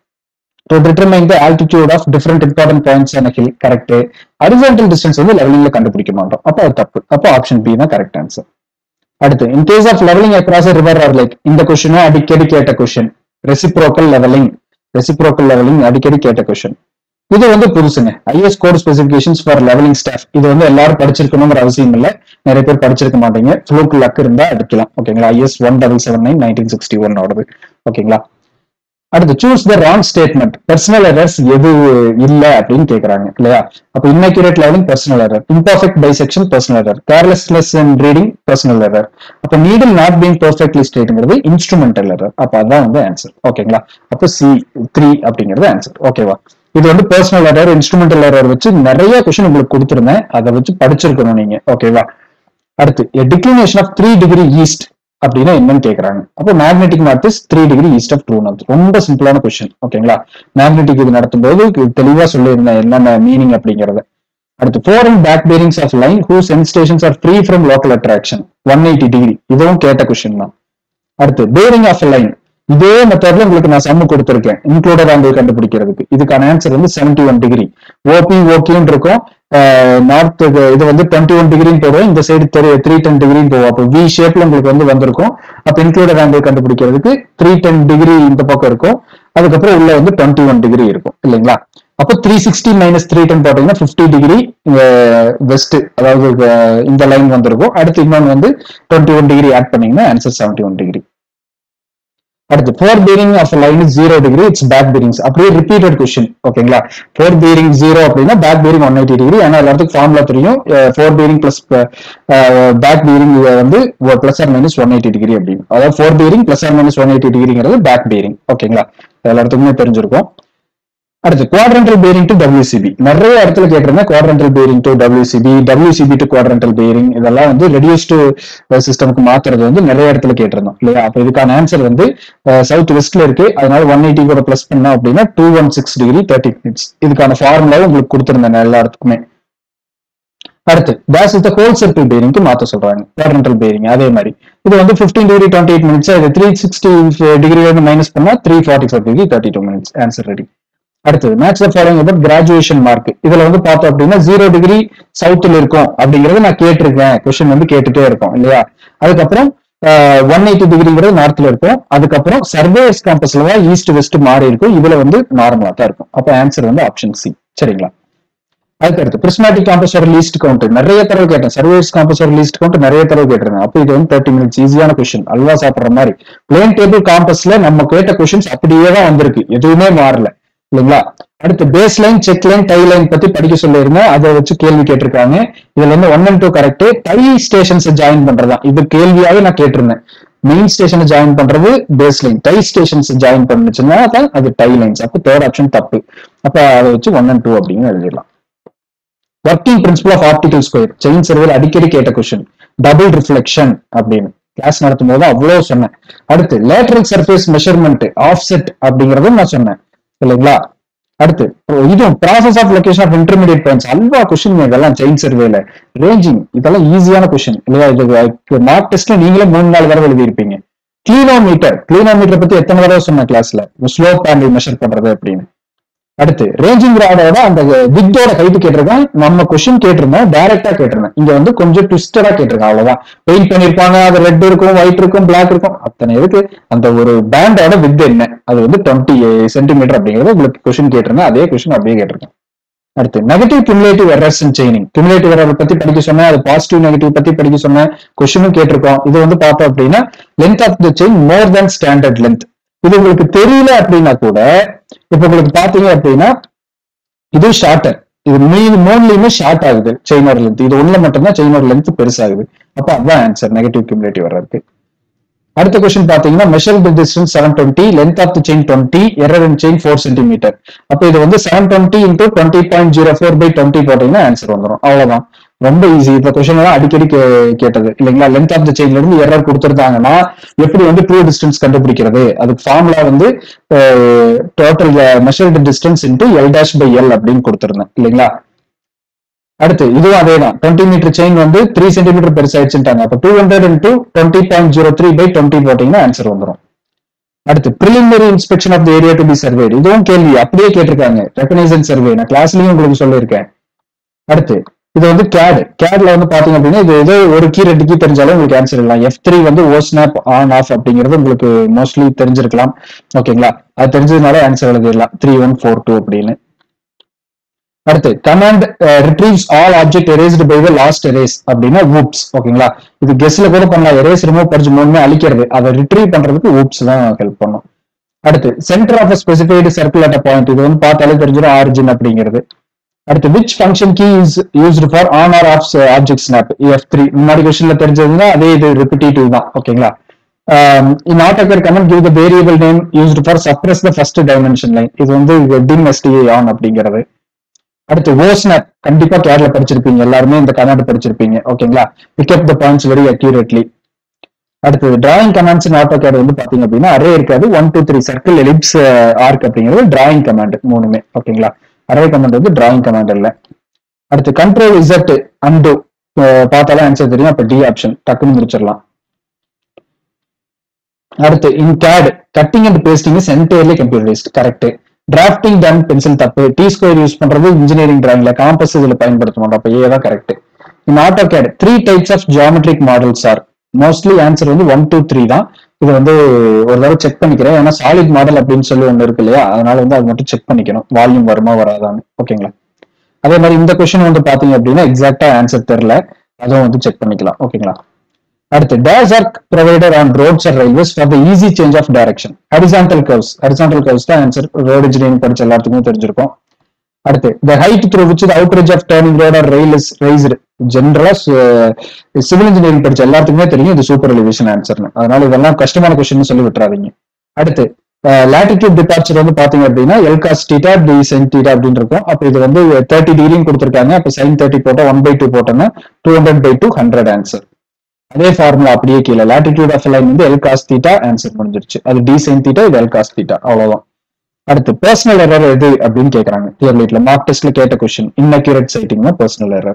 to determine the altitude of different important points and hill correct horizontal distance வந்து லெவலிங்ல கண்டுபிடிக்க மாட்டோம் அப்போ அது தப்பு அப்போ ஆப்ஷன் பி தான் கரெக்ட் ஆன்சர் அடுத்து in case of levelling across river or like இந்த கொஸ்டினும் அடிக்கடி கேட்ட question reciprocal levelling reciprocal levelling அடிக்கடி கேட்ட கொஸ்டின் இது வந்து புதுசுங்க IS code specifications for levelling staff இது வந்து எல்லாரும் படிச்சிருக்கணுங்கிற அவசியம் இல்லை நிறைய பேர் படிச்சிருக்க மாட்டீங்க ஃப்ளூக் லக் இருந்தா அடிக்கலாம் ஓகேங்களா IS one double seven nine nineteen sixty one ஓடுது ஓகேங்களா அடுத்து choose the wrong statement personal errors எது இல்ல அப்படின்னு கேக்குறாங்க இல்லையா அப்ப inaccurate levelling personal error imperfect bisection personal error carelessness in reading personal error அப்ப நீடில் நாட் பீங் பெர்ஃபெக்ட்லி ஸ்டேட்ங்கிறது இன்ஸ்ட்ருமெண்டல் எரர் அப்ப அதான் வந்து ஆன்சர் ஓகேங்களா அப்ப சி த்ரீ அப்படிங்கிறது ஆன்சர் ஓகேவா இது வந்து பர்சனல் எரர் இன்ஸ்ட்ருமெண்டல் எரர் வச்சு நிறைய கொஸ்டின் உங்களுக்கு கொடுத்துருந்தேன் அதை வச்சு படிச்சிருக்கணும் நீங்க ஓகேவா அடுத்து declination of three degree east அப்படின்னா என்னன்னு கேக்குறாங்க அப்போ magnetic north is three degree east of true north ரொம்ப சிம்பிளான கொஸ்டின் ஓகேங்களா மேக்னெட்டிக் இது நடத்தும் போது தெளிவா சொல்லியிருந்தேன் என்னென்ன மீனிங் அப்படிங்கறத அடுத்து fore and back bearings of line whose end stations are free from local attraction one eighty degree இதுவும் கேட்ட கொஸ்டின் தான் அடுத்து பேரிங் ஆஃப் லைன் இதே மெத்தட்ல உங்களுக்கு நான் சம்மு கொடுத்துருக்கேன் இன்க்ளூடட் ஆங்கிள் கண்டுபிடிக்கிறதுக்கு இதுக்கான ஆன்சர் வந்து 71 ஒன் டிகிரி ஓபி ஓகேன்னு இருக்கும் நார்த் இது வந்து டுவெண்ட்டி ஒன் டிகிரின்னு போடுவோம் இந்த சைடு த்ரீ டென் டிகிரின்னு போவோம் அப்போ வி ஷேப்ல உங்களுக்கு வந்து வந்திருக்கும் அப்ப இன்க்ளூடட் ஆங்கிள் கண்டுபிடிக்கிறதுக்கு த்ரீ டென் டிகிரி இந்த பக்கம் இருக்கும் அதுக்கப்புறம் உள்ள வந்து டுவெண்ட்டி ஒன் டிகிரி இருக்கும் இல்லைங்களா அப்போ three sixty minus three ten போட்டீங்கன்னா ஃபிஃப்டி டிகிரி வெஸ்ட் அதாவது அஹ், இந்த லைன் வந்திருக்கும் அடுத்து இன்னொன்று வந்து டுவெண்ட்டி ஒன் டிகிரி ஆட் பண்ணீங்கன்னா ஆன்சர் செவன்டி ஒன் டிகிரி அடுத்து fore bearing of line zero degree it's back bearings அப்படியே ரிப்பீட்டட் கொஸ்டின் ஓகேங்களா ஃபோர் பீரிங் ஜீரோ அப்படின்னா back bearing one eighty degree ஏன்னா எல்லாத்துக்கும் ஃபார்முலா தெரியும் fore bearing plus back bearing வந்து plus or minus one eighty degree அப்படின்னு அதாவது fore bearing plus or minus one eighty டிகிரிங்கிறது பேக் பீரிங் ஓகேங்களா எல்லாத்துக்குமே தெரிஞ்சிருக்கும் அடுத்து குவாட்ரண்டல் பேரிங் டு WCB நிறைய இடத்துல கேட்டிருந்தேன் quadrantal bearing to WCB WCB to quadrantal bearing இதெல்லாம் வந்து ரெடியூஸ்டு சிஸ்டம்க்கு மாத்துறது வந்து நிறைய இடத்துல கேட்டிருந்தோம் இல்லையா அப்ப இதுக்கான ஆன்சர் வந்து சவுத் வெஸ்ட்ல இருக்கு அதனால ஒன் எயிட்டி கூட பிளஸ் பண்ணோம் அப்படின்னா two one six degree thirty minutes இதுக்கான ஃபார்முலாவும் உங்களுக்கு கொடுத்திருந்தேன் எல்லா இடத்துக்குமே அடுத்து dash is the whole circle பேரிங்க்கு மாத்த சொல்றாங்க குவாட்ரண்டல் பேரிங் அதே மாதிரி இது வந்து 15 டிகிரி டுவெண்ட்டி எயிட் மினிட்ஸ் இது த்ரீ சிக்ஸ்டி டிகிரி வந்து மைனஸ் பண்ணா three forty four degree thirty two minutes answer ready அடுத்தது match following about graduation mark இதுல வந்து பார்த்தோம் அப்படின்னா ஜீரோ டிகிரி சவுத்தில் இருக்கும் அப்படிங்கறத நான் கேட்டிருக்கேன் கொஸ்டின் வந்து கேட்டுட்டே இருக்கும் இல்லையா அதுக்கப்புறம் ஒன் எயிட்டி டிகிரிங்கிறது நார்த்ல இருக்கும் அதுக்கப்புறம் சர்வேஸ் கேம்பஸ்ல தான் ஈஸ்ட் வெஸ்ட் மாறி இருக்கும் இதுல வந்து நார்மலா தான் இருக்கும் அப்ப ஆன்சர் வந்து ஆப்ஷன் சி சரிங்களா அதுக்கடுத்து பிரிஸ்மேட்டிக் காம்பஸோட லீஸ்ட் கவுண்ட் நிறைய தடவை கேட்டேன் சர்வேஸ் காம்பஸோட லீஸ்ட் கவுண்ட் நிறைய தடவை கேட்டிருந்தேன் அப்போ இது வந்து தேர்ட்டி மினிட்ஸ் ஈஸியான கொஸ்டின் அல்வா சாப்பிடுற மாதிரி பிளேன் டேபிள் காம்பஸ்ல நம்ம கேட்ட கொஸ்டின்ஸ் அப்படியே தான் வந்திருக்கு எதுவுமே மாறல இல்லைங்களா அடுத்து base line check line tie line பத்தி படிக்க சொல்லியிருந்தேன் அதை வச்சு கேள்வி கேட்டிருக்காங்க இதுல வந்து one and two correct tie stations join பண்றதா இது கேள்வியாவே நான் கேட்டிருந்தேன் மெயின் ஸ்டேஷனை ஜாயின் பண்றது base line tie stations join பண்ணுச்சுன்னா தான் அது டை லைன்ஸ் அப்போ தேர்ட் ஆப்ஷன் தப்பு அப்ப அதை வச்சு ஒன் அண்ட் டூ அப்படின்னு எழுதிடலாம் working principle of optical square chain சர்வேல அடிக்கடி கேட்ட கொஸ்டின் டபுள் ரிஃப்ளெக்ஷன் அப்படின்னு கிளாஸ் நடத்தும் போது அவ்வளவு சொன்னேன் அடுத்து லேட்டரல் சர்ஃபேஸ் மெஷர்மெண்ட் ஆஃப்செட் அப்படிங்கறதும் நான் சொன்னேன் இல்லைங்களா அடுத்து இதுவும் process of location of intermediate points halwa question இதெல்லாம் செயின் சர்வேல ரேஞ்சிங் இதெல்லாம் ஈஸியான கொஸ்டின் இல்லையா இது மார்க் டெஸ்ட்ல நீங்களே மூணு நாலு தடவை எழுதியிருப்பீங்க கிளீனோமீட்டர் கிளீனோமீட்டர் பத்தி எத்தனை தடவை சொன்ன கிளாஸ்ல ஸ்லோப் ஆங்கிள் மெஷர் பண்றது அப்படின்னு அடுத்து ரேஞ்சிங் ராடோட அந்த வித்தோட ஹைட் கேட்டிருக்கேன் நம்ம கொஸ்டின் கேட்டிருந்தோம் டைரக்டா கேட்டிருந்தேன் இங்க வந்து கொஞ்சம் ட்விஸ்டடா கேட்டிருக்கேன் அவ்வளவுதான் பெயிண்ட் பண்ணிருப்பாங்க அது ரெட் இருக்கும் ஒயிட் இருக்கும் பிளாக் இருக்கும் அத்தனை இருக்கு அந்த ஒரு பேண்டோட வித் என்ன அது வந்து டுவெண்ட்டி சென்டிமீட்டர் அப்படிங்கிறது உங்களுக்கு கொஸ்டின் கேட்டிருந்தேன் அதே கொஸ்டின் அப்படியே கேட்டிருக்கேன் அடுத்து negative cumulative errors in chaining cumulative error பத்தி படிக்க சொன்னேன் அது பாசிட்டிவ் நெகட்டிவ் பத்தி படிக்க சொன்னேன் கொஸ்டினும் கேட்டிருக்கோம் இது வந்து பார்த்தோம் அப்படின்னா length of the chain more then standard length இது உங்களுக்கு தெரியல அப்படின்னா கூட இப்ப உங்களுக்கு பாத்தீங்க அப்படின்னா இது ஷார்ட்டர் இது மீது மூணுலயுமே ஷார்ட் ஆகுது செயினோட லென்த் இது ஒண்ணுல மட்டும்தான் செயினோட லென்த் பெருசாகுது அப்ப அதுதான் ஆன்சர் நெகட்டிவ் கியூமுலேட்டிவ் வர்றதுக்கு அடுத்த கொஸ்டின் பாத்தீங்கன்னா measure the distance seven twenty length of the chain twenty error in chain four centimetre அப்ப இது வந்து seven twenty into twenty point zero four by twenty போட்டீங்கன்னா ஆன்சர் வந்துடும் அவ்வளவுதான் ரொம்ப ஈஸி இந்த கொஸ்டின் எல்லாம் அடிக்கடி கே- கேட்டது இல்லைங்களா லென்த் ஆஃப் த செயின்ல இருந்து எரர் கொடுத்துருந்தாங்கன்னா எப்படி வந்து ட்ரூ டிஸ்டன்ஸ் கண்டுபிடிக்கிறது அதுக்கு ஃபார்முலா வந்து total measured distance into L dash by L அப்படின்னு கொடுத்துருந்தேன் இல்லைங்களா அடுத்து இதுவும் அதே தான் டுவெண்ட்டி மீட்டர் செயின் வந்து த்ரீ சென்டிமீட்டர் பெருசாயிடுச்சுட்டாங்க அப்ப two hundred into twenty point zero three by twenty போட்டீங்கன்னா ஆன்சர் வந்துடும் அடுத்து preliminary inspection of the area to be surveyed இதுவும் கேள்வி அப்படியே கேட்டிருக்காங்க ரெக்கனைசன் சர்வே நான் கிளாஸ்லயும் உங்களுக்கு சொல்லியிருக்கேன் அடுத்து இது வந்து கேட் கேட்ல வந்து பாத்தீங்க அப்படின்னா இது ஏதோ ஒரு கீ ரெண்டு கீ தெரிஞ்சாலும் உங்களுக்கு ஆன்சர் எழுதலாம் எஃப் த்ரீ வந்து ஓ ஸ்னாப் ஆன் ஆஃப் அப்படிங்கிறது உங்களுக்கு மோஸ்ட்லி தெரிஞ்சிருக்கலாம் ஓகேங்களா அது தெரிஞ்சதுனால ஆன்சர் எழுதிடலாம் த்ரீ ஒன் ஃபோர் டூ அப்படின்னு அடுத்து command retrieves all object erased by the last erase அப்படின்னா whoops ஓகேங்களா இது கெஸ்ட்ல கூட பண்ணலாம் erase ரிமூவ் படிச்சு மூணுமே அழிக்கிறது அதை ரிட்ரீவ் பண்றதுக்கு whoops தான் ஹெல்ப் பண்ணும் அடுத்து centre of specified circle at point இது வந்து பார்த்தாலே தெரிஞ்சிடும் ஆரிஜின் அப்படிங்கிறது அடுத்து which function key is used for on or off object snap F three முன்னாடி கொஸ்டின்ல தெரிஞ்சதுன்னா அதே இது ரிப்பிட்டேட்டிவ் தான் ஓகேங்களா in AutoCAD command give the variable name used for suppress the first dimension line இது வந்து டிம் எஸ்டிஏ ஆன் அப்படிங்கிறது அடுத்து ஓ ஸ்னாப் கண்டிப்பா கேட்ல படிச்சிருப்பீங்க எல்லாருமே இந்த கமெண்ட் படிச்சிருப்பீங்க ஓகேங்களா pick up the points very accurately அடுத்தது drawing commands in AutoCAD வந்து பாத்தீங்க அப்படின்னா அரே இருக்காது one two three circle ellipse arc அப்படிங்கிறது டிராயிங் கமாண்ட் மூணுமே ஓகேங்களா அரே கமாண்ட் வந்து டிராயிங் கமாண்ட் இல்ல அடுத்து கண்ட்ரோல் இசட் அண்டு பார்த்தாலும் ஆன்சர் தெரியும் அப்ப டி ஆப்ஷன் டக்குன்னு முடிச்சிடலாம் அடுத்து in CAD cutting and pasting is entirely computerised correct drafting done pencil தப்பு டி ஸ்கொயர் யூஸ் பண்றது இன்ஜினியரிங் டிராயிங்ல காம்பஸ் இதுல பயன்படுத்த மாட்டோம் அப்ப ஏ தான் correct in AutoCAD three types of geometric models are mostly answer வந்து ஒன் டூ த்ரீ தான் இது வந்து ஒரு தடவை செக் பண்ணிக்கிறேன் ஏன்னா சாலிட் மாடல் அப்படின்னு சொல்லி ஒன்று இருக்கு இல்லையா அதனால வந்து அது மட்டும் செக் பண்ணிக்கணும் வால்யூம் வருமா வராதான்னு ஓகேங்களா அதே மாதிரி இந்த கொஸ்டின் வந்து பாத்தீங்க அப்படின்னா எக்ஸாக்டா ஆன்சர் தெரியல அதுவும் வந்து செக் பண்ணிக்கலாம் ஓகேங்களா அடுத்து dash are provider on roads or railways for the easy change of direction horizontal curves horizontal curves தான் ஆன்சர் ரோட் இன்ஜினியரிங் படிச்ச எல்லாத்துக்குமே தெரிஞ்சிருக்கும் அடுத்து the height through which the outer edge of turning road or rail is raised ஜென்ரலா civil engineering படிச்ச எல்லாத்துக்குமே தெரியும் இது சூப்பர் எலிவேஷன் ஆன்சர்னு அதனால இதெல்லாம் கஷ்டமான கொஸ்டின் சொல்லி விட்டுறாதீங்க அடுத்து லாட்டிடியூட் டிபார்ச்சர் வந்து பாத்தீங்க அப்படின்னா L cos theta D sin theta அப்படின்னு இருக்கும் அப்ப இது வந்து தேர்ட்டி டிகிரியும் கொடுத்துருக்காங்க அப்ப சைன் தேர்ட்டி போட்டா ஒன் பை டூ போட்டோம்னா two hundred by two hundred answer அதே ஃபார்முலா அப்படியே கீழே லாட்டிடியூட் ஆஃப் லைன் வந்து எல் காஸ் தீட்டா ஆன்சர் முடிஞ்சிருச்சு அது டி சைன் தீட்டா இது எல் காஸ் தீட்டா அவ்வளவுதான் அடுத்து பர்சனல் எரர் எது அப்படின்னு கேக்குறாங்க தியர்லீட்ல மார்க் டெஸ்ட்ல கேட்ட question inaccurate sighting personal error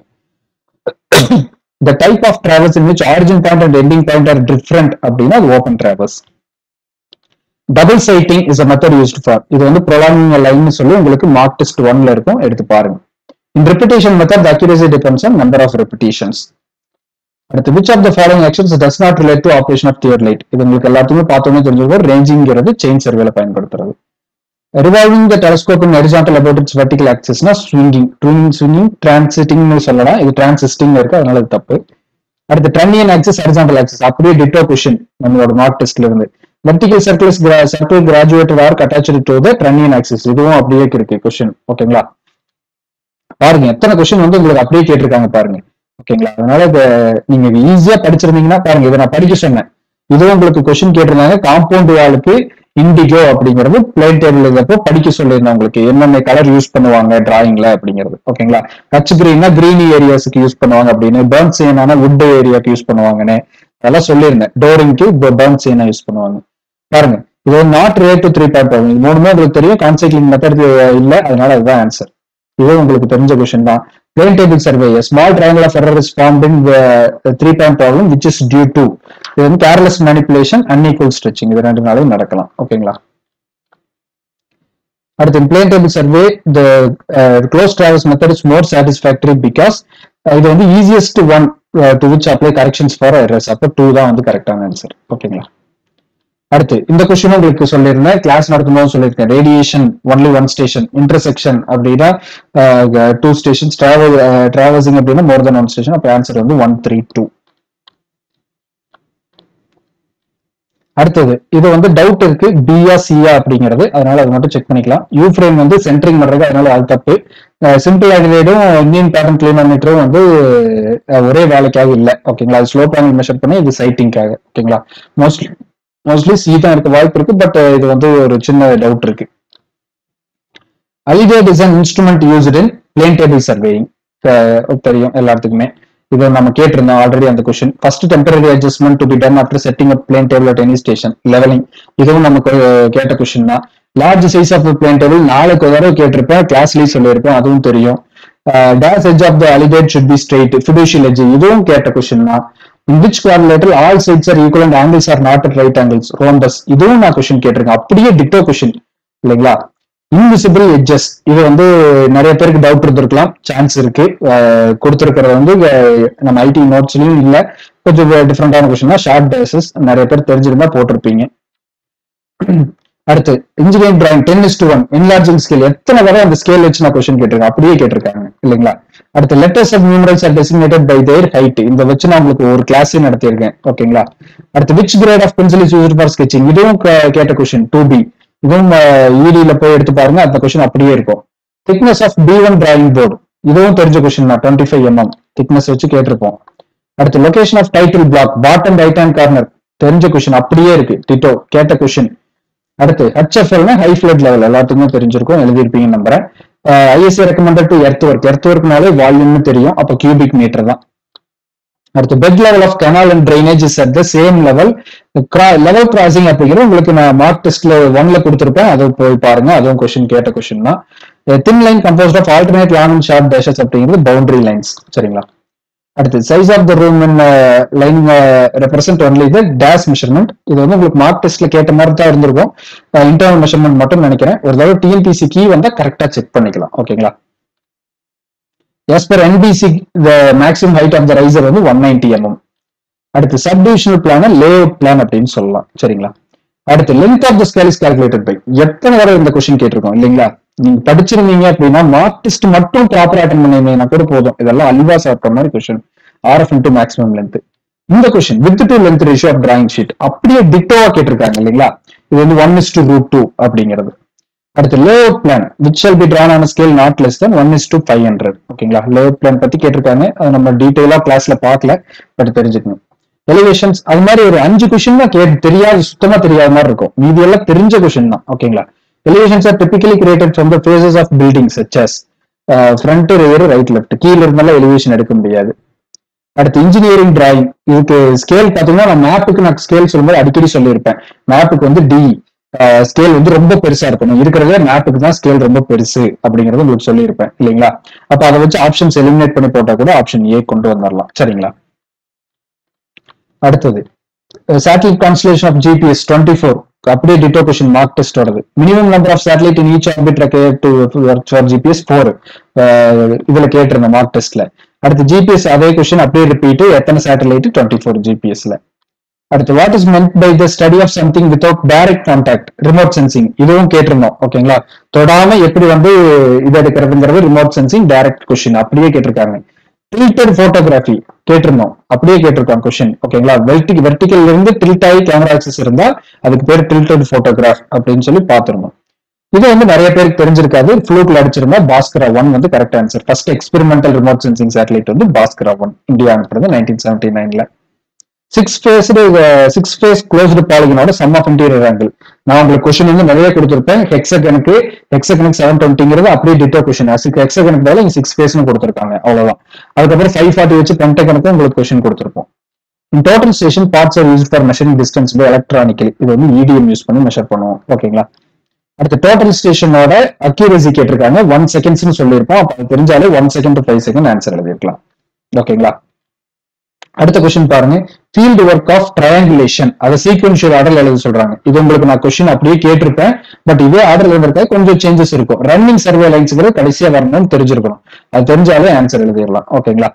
the type of traverse in which origin point and ending point are different அப்படின்னா அது open traverse double sighting is a method used for இது வந்து ப்ரொலாங்கிங் லைன் சொல்லி உங்களுக்கு மார்க் டெஸ்ட் ஒன்ல இருக்கும் எடுத்து பாருங்க in repetition method the accuracy depends on number of repetitions அடுத்து which of the following actions does not relate to operation of theodolite இது உங்களுக்கு எல்லாத்துக்குமே பார்த்தோமே தெரிஞ்சிருக்கும் ரேஞ்சிங்கிறது செயின் சர்வேல பயன்படுத்துறது revolving the telescope in horizontal about its vertical ஆக்சிஸ்னா ஸ்விங்கிங் ட்ரூனிங் ஸ்விங்கிங் டிரான்சிட்டிங்னு சொல்லலாம் இது டிரான்சிஸ்டிங் இருக்கு அதனால இது தப்பு அடுத்து ட்ரன்னியன் ஆக்சிஸ் ஹரிசாண்டல் ஆக்சிஸ் அப்படியே டிட்டோ கொஷின் நம்மளோட மார்க் டெஸ்ட்ல இருந்து vertical circles circle graduated are attached to the trunnion axis இதுவும் அப்படியே இருக்கு கொஷின் ஓகேங்களா பாருங்க எத்தனை கொஸ்டின் வந்து உங்களுக்கு அப்படியே கேட்டிருக்காங்க பாருங்க ஓகேங்களா அதனால இத நீங்க ஈஸியா படிச்சிருந்தீங்கன்னா பாருங்க இதை நான் படிக்க சொன்னேன் இதுவும் உங்களுக்கு கொஸ்டின் கேட்டிருந்தாங்க காம்பவுண்ட் வாலுக்கு இண்டிகோ அப்படிங்கிறது பிளேன் டேபிள் இருந்தப்போ படிக்க சொல்லியிருந்தேன் உங்களுக்கு என்னென்ன கலர் யூஸ் பண்ணுவாங்க டிராயிங்ல அப்படிங்கிறது ஓகேங்களா டச் கிரீனா கிரீனி ஏரியாஸ்க்கு யூஸ் பண்ணுவாங்க அப்படின்னு பேர்ன் சேனான வுட் ஏரியாக்கு யூஸ் பண்ணுவாங்கன்னு அதெல்லாம் சொல்லியிருந்தேன் டோரிங்க்கு பேர்ன் சேனா யூஸ் பண்ணுவாங்க பாருங்க இது வந்து not rate to three point இது மூணுமே உங்களுக்கு தெரியும் கான்சைக்ளிங் மெத்தட் இல்ல அதனால அதுதான் ஆன்சர் இது உங்களுக்கு தெரிஞ்ச கொஸ்டின் தான் plane table survey small triangle of error is formed in three point problem which is due to இது வந்து கேர்லெஸ் மேனிப்புலேஷன் அன்இக்குவல் ஸ்ட்ரெச்சிங் இது ரெண்டு நாளையும் நடக்கலாம் ஓகேங்களா அடுத்து plane table survey the close traverse method is more satisfactory because இது வந்து easiest one to which apply corrections for errors அப்போ டூ தான் வந்து கரெக்டான ஆன்சர் ஓகேங்களா அடுத்து இந்த கொஸ்டின் உங்களுக்கு சொல்லியிருந்தேன் கிளாஸ் நடத்தும்போது சொல்லியிருக்கேன் radiation only one station intersection அப்படின்னா டூ ஸ்டேஷன்ஸ் டிராவல் டிராவல்சிங் அப்படின்னா மோர் தென் ஒன் ஸ்டேஷன் அப்போ ஆன்சர் வந்து ஒன் த்ரீ டூ அடுத்தது இது வந்து டவுட் இருக்கு பியா சியா அப்படிங்கிறது அதனால அது மட்டும் செக் பண்ணிக்கலாம் யூ ஃப்ரேம் வந்து சென்ட்ரிங் பண்றது அதனால அது தப்பு சிம்பிள் ஆக்டிவேடும் இந்தியன் பேட்டர்ன் கிளினோமீட்டரும் வந்து ஒரே வேலைக்காக இல்லை ஓகேங்களா அது ஸ்லோ பேனல் மெஷர் பண்ணி இது சைட்டிங்காக ஓகேங்களா மோஸ்ட்லி மோஸ்ட்லி சி தான் இருக்க வாய்ப்பு இருக்கு பட் இது வந்து ஒரு சின்ன டவுட் இருக்கு alidade is an instrument used in plane table surveying தெரியும் எல்லாத்துக்குமே இது நம்ம கேட்டிருந்தோம் ஆல்ரெடி அந்த question first temporary adjustment to be done after setting up plane table at any station levelling இதுவும் நமக்கு கேட்ட கொஸ்டின் தான் large size of plane table நாளைக்கு ஒரு தடவை கேட்டிருப்பேன் கிளாஸ்லயும் சொல்லியிருப்பேன் அதுவும் தெரியும் dash edge of the alidade should be straight fiducial edge இதுவும் கேட்ட கொஸ்டின் தான் in which quadrilateral all sides are equal and angles are not at right angles rhombus இதுவும் நான் கொஸ்டின் கேட்டிருக்கேன் அப்படியே டிட்டோ கொஸ்டின் இல்லைங்களா இன்விசிபிள் எட்ஜஸ் இது வந்து நிறைய பேருக்கு டவுட் இருந்திருக்கலாம் சான்ஸ் இருக்கு கொடுத்துருக்கிறது வந்து நம்ம ஐடி நோட்ஸ்லயும் இல்ல கொஞ்சம் டிஃப்ரெண்டான கொஸ்டின் தான் ஷார்ட் டேசஸ் நிறைய பேர் தெரிஞ்சிருந்தா போட்டிருப்பீங்க அடுத்து engineering drawing ten is to one enlarging scale எத்தனை தடவை அந்த ஸ்கேல் வச்சு நான் கொஸ்டின் கேட்டிருக்கேன் அப்படியே கேட்டிருக்காங்க இல்லைங்களா அடுத்து letters of numerals are designated by their height இந்த வச்சு நான் உங்களுக்கு ஒரு கிளாஸே நடத்தியிருக்கேன் ஓகேங்களா அடுத்து which grade of pencil is used for sketching இதுவும் கேட்ட கொஸ்டின் டூ பி இதுவும் இடியில போய் எடுத்து பாருங்க அந்த கொஸ்டின் அப்படியே இருக்கும் thickness of B one drawing board இதுவும் தெரிஞ்ச கொஸ்டின் தான் டுவெண்ட்டி ஃபைவ் எம்எம் திக்னஸ் வச்சு கேட்டிருப்போம் அடுத்து location of title block bottom right hand corner தெரிஞ்ச கொஸ்டின் அப்படியே இருக்கு டிட்டோ கேட்ட கொஸ்டின் அடுத்து ஹெச்எஃப்எல்னா ஹை ஃபிளட் லெவல் எல்லாத்துக்குமே தெரிஞ்சிருக்கும் எழுதியிருப்பீங்க நம்புறேன் ISC recommended to earth work earth ஒர்க்னாலே வால்யூம்னு தெரியும் அப்போ கியூபிக் மீட்டர் தான் அடுத்து bed level of canal and drainage is at the same level level crossing அப்படிங்கிறது உங்களுக்கு நான் மார்க் டெஸ்ட்ல ஒன்ல கொடுத்துருப்பேன் அதை போய் பாருங்க அதுவும் கொஸ்டின் கேட்ட கொஸ்டின் தான் thin line composed of alternate long and short dashes அப்படிங்கிறது பவுண்டரி லைன்ஸ் சரிங்களா அடுத்து size of the room in line represent only the dash measurement இது வந்து உங்களுக்கு மார்க் டெஸ்ட்ல கேட்ட மாதிரி தான் இருந்திருக்கும் இன்டர்னல் மெஷர்மெண்ட் மட்டும் நினைக்கிறேன் ஒரு தடவை டிஎன்பிசி கீ வந்தா கரெக்டா செக் பண்ணிக்கலாம் ஓகேங்களா as per NBC the maximum height of the riser வந்து ஒன் நைன்டி எம்எம் அடுத்து sub divisional plan layout plan அப்படின்னு சொல்லலாம் சரிங்களா அடுத்து length of the scale is calculated by எத்தனை வரை இந்த கொஸ்டின் கேட்டிருக்கோம் இல்லைங்களா நீங்க படிச்சிருந்தீங்க அப்படின்னா மார்க் டெஸ்ட் மட்டும் ப்ராப்பர் அட்டன் பண்ணிருந்தீங்கன்னா கூட போதும் இதெல்லாம் அல்வா சாப்பிட்ட மாதிரி question RF into maximum length இந்த question width to length ratio of drawing sheet அப்படியே டிட்டோவா கேட்டிருக்காங்க இல்லைங்களா இது வந்து one is to root two அப்படிங்கிறது அடுத்து layout plan which shall be drawn on scale not less than one is to five hundred ஓகேங்களா லே அவுட் பிளான் பத்தி கேட்டிருக்காங்க அது நம்ம டீட்டெயிலா கிளாஸ்ல பார்க்கல பட் தெரிஞ்சுக்கணும் எலிவேஷன்ஸ் அது மாதிரி ஒரு அஞ்சு கொஸ்டின் தான் கேட்டு தெரியாது சுத்தமா தெரியாத மாதிரி இருக்கும் மீதி எல்லாம் தெரிஞ்ச கொஸ்டின் தான் ஓகேங்களா elevations are typically created from the faces of building such as front rear right left கீழ இருந்தாலும் எலிவேஷன் எடுக்க முடியாது அடுத்து இன்ஜினியரிங் டிராயிங் இதுக்கு ஸ்கேல் பாத்தீங்கன்னா நான் மேப்புக்கு நான் ஸ்கேல் சொல்லும்போது அடிக்கடி சொல்லியிருப்பேன் மேப்புக்கு வந்து டி ஸ்கேல் வந்து ரொம்ப பெருசா இருக்கணும் இருக்கிறதே மேப்புக்கு தான் ஸ்கேல் ரொம்ப பெருசு அப்படிங்கறது உங்களுக்கு சொல்லியிருப்பேன் இல்லைங்களா அப்ப அதை வச்சு ஆப்ஷன்ஸ் எலிமினேட் பண்ணி போட்டா கூட ஆப்ஷன் ஏ கொண்டு வந்துடலாம் சரிங்களா அடுத்தது satellite constellation of GPS twenty four அப்படியே டிட்டோ கொஸ்டின் மார்க் டெஸ்ட் வருது minimum number of satellite in each orbit to for GPS four இதுல கேட்டிருந்தேன் மார்க் டெஸ்ட்ல அடுத்து ஜிபிஎஸ் அதே கொஸ்டின் அப்படியே ரிப்பீட் எத்தனை சேட்டலைட் டுவெண்ட்டி ஃபோர் ஜிபிஎஸ்ல அடுத்து what is meant by the study of something without direct contact remote sensing இதுவும் கேட்டிருந்தோம் ஓகேங்களா தொடாம எப்படி வந்து இது எடுக்கிறதுங்கிறது ரிமோட் சென்சிங் டைரக்ட் கொஸ்டின் அப்படியே கேட்டிருக்காங்க டில்டட் போட்டோகிராஃபி கேட்டிருந்தோம் அப்படியே கேட்டிருக்கோம் கொஸ்டின் ஓகேங்களா வெர்டி வெர்டிகல்ல இருந்து டில்ட் ஆகி கேமரா ஆக்சஸ் இருந்தா அதுக்கு பேர் டில்டட் போட்டோகிராஃப் அப்படின்னு சொல்லி பார்த்திருந்தோம் இது வந்து நிறைய பேருக்கு தெரிஞ்சிருக்காது ஃப்ளூக்ல அடிச்சிருந்தா பாஸ்கரா ஒன் வந்து correct answer first experimental remote sensing satellite வந்து பாஸ்கரா ஒன் இந்தியா அனுப்புறது நைன்டீன் செவன்டி நைன்ல six faced six face closed பாலிகனோட சம் ஆஃப் இன்டீரியர் ஆங்கிள் நான் உங்களுக்கு கொஸ்டின் வந்து நிறைய கொடுத்துருப்பேன் ஹெக்ஸகனுக்கு ஹெக்ஸகனுக்கு செவன் டுவெண்ட்டிங்கிறது அப்படியே டிட்டோ கொஸ்டின் ஹெக்ஸகனுக்கு பதிலாக இங்க சிக்ஸ் ஃபேஸ்னு கொடுத்துருக்காங்க அவ்வளவுதான் அதுக்கப்புறம் ஃபைவ் ஃபார்ட்டி வச்சு பென்டகனுக்கும் உங்களுக்கு கொஸ்டின் கொடுத்துருப்போம் in total station parts are use for measuring distance by electronically இது வந்து இடிஎம் யூஸ் பண்ணி மெஷர் பண்ணுவோம் ஓகேங்களா அடுத்து டோட்டல் ஸ்டேஷனோட அக்யூரசி கேட்டிருக்காங்க ஒன் செகண்ட்ஸ்னு சொல்லியிருப்போம் அப்ப அது தெரிஞ்சாலே one second to five second answer எழுதிருக்கலாம் ஓகேங்களா அடுத்த கொஸ்டின் பாருங்க ஃபீல்டு ஒர்க் ஆஃப் ட்ரையாங்குலேஷன் அதை சீக்வன்ஷியல் ஆர்டர் எழுத சொல்றாங்க இது உங்களுக்கு நான் கொஸ்டின் அப்படியே கேட்டிருப்பேன் பட் இதே ஆர்டர் இருந்திருக்க கொஞ்சம் சேஞ்சஸ் இருக்கும் ரன்னிங் சர்வே லைன்ஸ்ங்கிறது கடைசியா வரணும்னு தெரிஞ்சிருக்கணும் அது தெரிஞ்சாலே ஆன்சர் எழுதிடலாம் ஓகேங்களா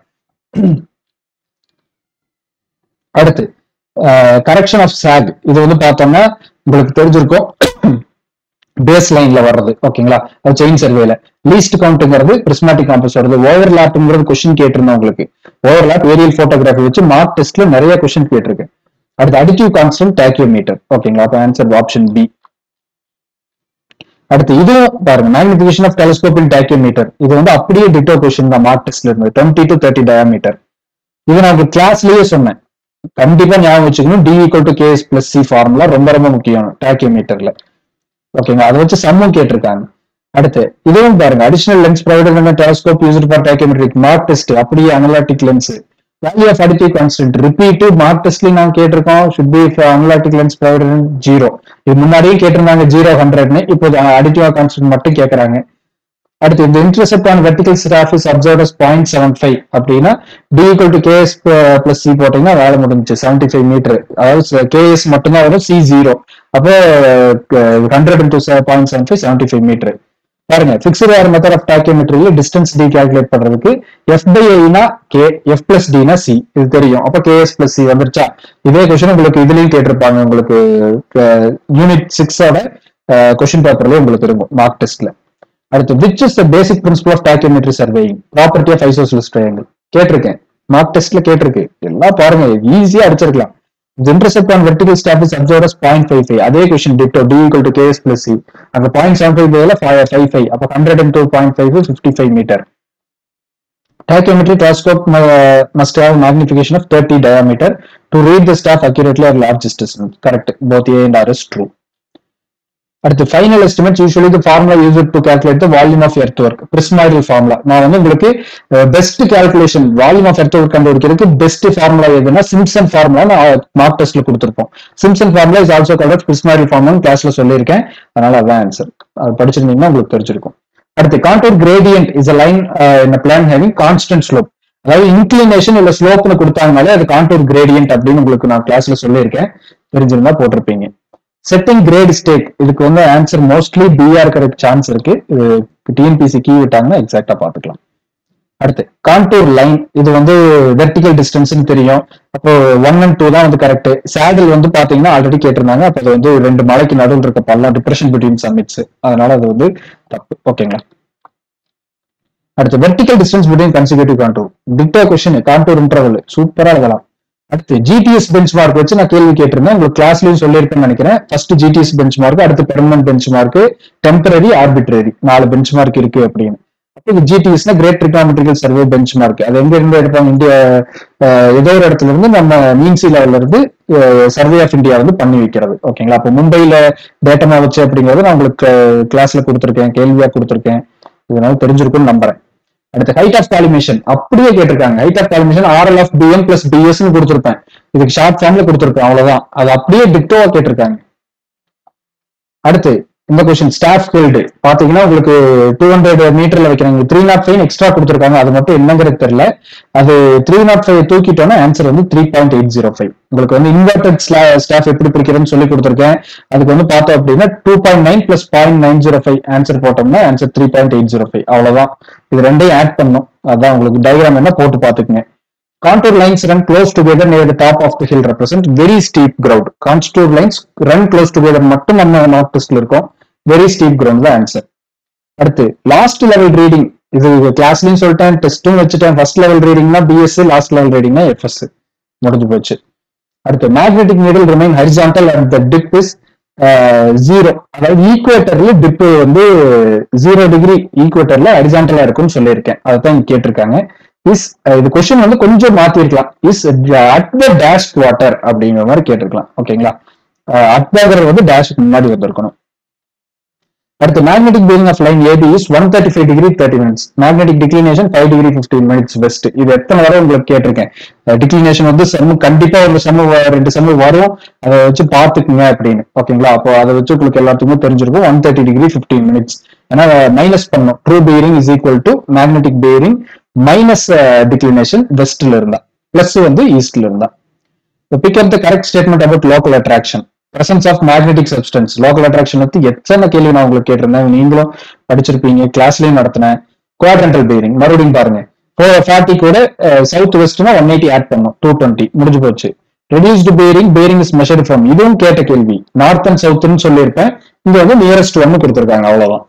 அடுத்து கரெக்ஷன் ஆஃப் சாக் இது வந்து பார்த்தோம்னா உங்களுக்கு தெரிஞ்சிருக்கும் பேஸ் லைன்ல வர்றது ஓகேங்களா அது செயின் சர்வேல லீஸ்ட் கவுண்ட்ங்கிறது பிரிஸ்மாட்டிக் காம்பஸ் வருது ஓவர் லேப்ங்கிறது கொஸ்டின் கேட்டிருந்தேன் உங்களுக்கு ஓவர் லேப் ஏரியல் போட்டோகிராஃபி வச்சு மார்க் டெஸ்ட்ல நிறைய கொஸ்டின் கேட்டிருக்கு அடுத்து அடிட்டிவ் கான்ஸ்டன்ட் டேக்கியோமீட்டர் ஓகேங்களா அப்ப ஆன்சர் ஆப்ஷன் பி அடுத்து இதுவும் பாருங்க magnification of telescope in tacheometer இது வந்து அப்படியே டிட்டோ கொஸ்டின் தான் மார்க் டெஸ்ட்ல இருந்து டுவெண்ட்டி டு தேர்ட்டி டயாமீட்டர் இது நான் கிளாஸ்லயே சொன்னேன் கண்டிப்பா ஞாபகம் வச்சுக்கணும் D equal to KS plus C formula ரொம்ப ரொம்ப முக்கியம் டேக்கியோமீட்டர்ல ஓகேங்களா அதை வச்சு சம்மும் கேட்டிருக்காங்க அடுத்து இதுவும் பாருங்க additional lens provided telescope used for tacheometric mark test அப்படியே anallatic lens value of additive constant repeat mark டெஸ்ட்லயும் நாங்க கேட்டிருக்கோம் should be anallatic lens provided zero இது முன்னாடியும் கேட்டிருந்தாங்க ஜீரோ ஹண்ட்ரட்னு இப்போ அடிட்டிவ் கான்ஸ்டன்ட் மட்டும் கேட்கறாங்க அடுத்து இந்த intercept on vertical staff is observe as point seven five அப்படின்னா D equal to KS plus C போட்டீங்கன்னா வேலை முடிஞ்சுச்சு செவன்டி ஃபைவ் மீட்டர் அதாவது கேஎஸ் மட்டும்தான் வரும் சி ஜீரோ அப்போ hundred into point seven five seventy five metre பாருங்க பிக்ஸ்டு ஏர் மெத்தட் ஆஃப் டாக்கியோமெட்ரியில டிஸ்டன்ஸ் டி கால்குலேட் பண்றதுக்கு எஃப் பை ஐனா கே எஃப் பிளஸ் டினா சி இது தெரியும் அப்ப கேஎஸ் பிளஸ் சி வந்துருச்சா இதே கொஸ்டின் உங்களுக்கு இதுலயும் கேட்டிருப்பாங்க உங்களுக்கு யூனிட் சிக்ஸோட கொஸ்டின் பேப்பர்ல உங்களுக்கு இருக்கும் மார்க் டெஸ்ட்ல அடுத்து which is the basic principle of tacheometry surveying property of isosceles triangle கேட்டிருக்கேன் மார்க் டெஸ்ட்ல கேட்டிருக்கு எல்லாம் பாருங்க ஈஸியா அடிச்சிருக்கலாம் intercept on vertical staff is observe as point five five அதே கொஸ்டின் ditto D equal to KS plus C அந்த பாயிண்ட் செவன் ஃபைவ் பதில ஃபைவ் ஃபைவ் அப்போ hundred into point five fifty five metre Tachymetry telescope uh, must have magnification of 30 diameter to read the staff accurately at large distance. Correct. Both A and R is true. அடுத்து final estimate usually the formula use to calculate the volume of earth work prismoidal formula நான் வந்து உங்களுக்கு best calculation volume of earth work கண்டுபிடிக்கிறதுக்கு best formula எதுனா Simpson formula நான் mark டெஸ்ட்ல கொடுத்துருப்போம் Simpson formula is also called prismoidal formula கிளாஸ்ல சொல்லியிருக்கேன் அதனால அதான் ஆன்சர் அது படிச்சிருந்தீங்கன்னா உங்களுக்கு தெரிஞ்சிருக்கும் அடுத்து contour gradient is a line in plan having constant slope அதாவது இன்க்ளினேஷன் இல்ல ஸ்லோப்னு கொடுத்தாங்கனாலே அது கான்டூர் கிரேடியன்ட் அப்படின்னு உங்களுக்கு நான் கிளாஸ்ல சொல்லியிருக்கேன் தெரிஞ்சிருந்தா போட்டிருப்பீங்க செட்டிங் கிரேட் ஸ்டேக் இதுக்கு வந்து ஆன்சர் மோஸ்ட்லி பிஆ இருக்கிறதுக்கு சான்ஸ் இருக்கு இது டிஎன்பிசி கீ விட்டாங்கன்னா எக்ஸாக்டா பாத்துக்கலாம் அடுத்து கான்டூர் லைன் இது வந்து வெர்டிகல் டிஸ்டன்ஸ்னு தெரியும் அப்போ ஒன் அண்ட் டூ தான் வந்து கரெக்ட் சேடில் வந்து பாத்தீங்கன்னா ஆல்ரெடி கேட்டிருந்தாங்க அப்போ அது வந்து ரெண்டு மலைக்கு நடுவில் இருக்க பள்ளம் டிப்ரெஷன் பிட்வீன் சமிட்ஸ் அதனால அது வந்து தப்பு ஓகேங்களா அடுத்து vertical distance between consecutive contour டிக்டோ கொஸ்டின் கான்டூர் இன்டர்வல் சூப்பரா எழுதலாம் அடுத்து ஜிடிஎஸ் பெஞ்ச் மார்க் வச்சு நான் கேள்வி கேட்டிருந்தேன் உங்களுக்கு கிளாஸ்லயும் சொல்லியிருப்பேன்னு நினைக்கிறேன் ஃபர்ஸ்ட் ஜிடிஎஸ் பெஞ்ச் மார்க் அடுத்து permanent bench mark temporary arbitrary நாலு பெஞ்ச் மார்க் இருக்கு அப்படின்னு அப்போ இது ஜிடிஎஸ்னா great trigonometrical survey bench mark அது எங்க இருந்து எடுப்பாங்க இந்தியா அஹ், ஏதோ ஒரு இடத்துல இருந்து நம்ம மீன்சி லெவல்ல இருந்து சர்வே ஆஃப் இந்தியா வந்து பண்ணி வைக்கிறது ஓகேங்களா அப்போ மும்பைல டேட்டமா வச்சு அப்படிங்கறது நான் உங்களுக்கு கிளாஸ்ல கொடுத்துருக்கேன் கேள்வியா கொடுத்துருக்கேன் இதனால தெரிஞ்சிருக்கும்னு நம்புறேன் அடுத்து ஹைட் ஆஃப் காலிமேஷன் அப்படியே கேட்டிருக்காங்க height of collimation RL of BM plus பிஎஸ்னு கொடுத்துருப்பேன் இதுக்கு ஷார்ட் ஃபார்ம்ல கொடுத்துருப்பேன் அவ்வளவுதான் அது அப்படியே டிக்டோவா கேட்டிருக்காங்க அடுத்து இந்த கொஸ்டின் ஸ்டாஃப் ஃபீல்டு பாத்தீங்கன்னா உங்களுக்கு டூ ஹண்ட்ரட் மீட்டர்ல வைக்கிறாங்க த்ரீ நாட் ஃபைவ் எக்ஸ்ட்ரா கொடுத்துருக்காங்க அது மட்டும் என்னங்கிறது தெரியல அது த்ரீ நாட் ஃபைவ் தூக்கிட்டோம்னா ஆன்சர் வந்து three point eight zero five உங்களுக்கு வந்து இன்வெர்டட் ஸ்டாஃப் எப்படி பிடிக்கிறதுன்னு சொல்லி கொடுத்துருக்கேன் அதுக்கு வந்து பார்த்தோம் அப்படின்னா two point nine plus point nine zero five answer போட்டோம்னா answer three point eight zero five அவ்வளவுதான் இது ரெண்டையும் ஆட் பண்ணும் அதான் உங்களுக்கு டயக்ராம் என்ன போட்டு பாத்துக்குங்க Contour lines run close together near the top of the hill represent very steep ground. Contour lines run close together மட்டும் நம்ம நார்த் டெஸ்ட்ல இருக்கோம் வெரி ஸ்டீப் கிரவுண்ட் தான் ஆன்சர் அடுத்து லாஸ்ட் லெவல் ரீடிங் இது கிளாஸ்லயும் சொல்லிட்டேன் டெஸ்ட்டும் வச்சுட்டேன் ஃபர்ஸ்ட் லெவல் ரீடிங்னா பிஎஸ் லாஸ்ட் லெவல் ரீடிங்னா எஃப்எஸ் முடிஞ்சு போச்சு அடுத்து magnetic needle remain horizontal and the dip is zero அதாவது ஈக்குவேட்டர்ல டிப் வந்து ஜீரோ டிகிரி ஈக்குவேட்டர்ல ஹரிசாண்டலா இருக்கும்னு சொல்லியிருக்கேன் அதைத்தான் இங்க கேட்டிருக்காங்க இஸ் இது கொஸ்டின் வந்து கொஞ்சம் மாத்திருக்கலாம் is at the dash water அப்படிங்கிற மாதிரி கேட்டிருக்கலாம் ஓகேங்களா அட்பாகர் வந்து டேஷ்க்கு முன்னாடி வந்திருக்கணும் அடுத்து magnetic bearing of line AB is one thirty five degree thirty minutes magnetic declination five degree fifteen minutes best இது எத்தனை வரை உங்களுக்கு கேட்டிருக்கேன் டிக்ளினேஷன் வந்து செம்மு கண்டிப்பா ஒரு செம்மு ரெண்டு செம்மு வரும் அதை வச்சு பார்த்துக்குங்க அப்படின்னு ஓகேங்களா அப்போ அதை வச்சு உங்களுக்கு எல்லாத்துக்குமே தெரிஞ்சிருக்கும் one thirty degree fifteen minutes ஏன்னா மைனஸ் பண்ணும் true bearing is equal to magnetic bearing minus declination வெஸ்ட்ல இருந்தா பிளஸ் வந்து ஈஸ்ட்ல இருந்தா pick up the correct statement about local attraction presence of magnetic substance local attraction பத்தி எத்தனை கேள்வி நான் உங்களுக்கு கேட்டிருந்தேன் நீங்களும் படிச்சிருப்பீங்க கிளாஸ்லயும் நடத்தினேன் குவாட்ரண்டல் பேரிங் மறுபடியும் பாருங்க ஃபார்ட்டி கூட சவுத் வெஸ்ட்னா ஒன் எயிட்டி ஆட் பண்ணும் டூ டுவெண்ட்டி முடிஞ்சு போச்சு reduced bearing bearing is measured from இதுவும் கேட்ட கேள்வி நார்த் அண்ட் சவுத்னு சொல்லியிருப்பேன் இங்க வந்து நியரஸ்ட் ஒன்னு கொடுத்துருக்காங்க அவ்வளவுதான்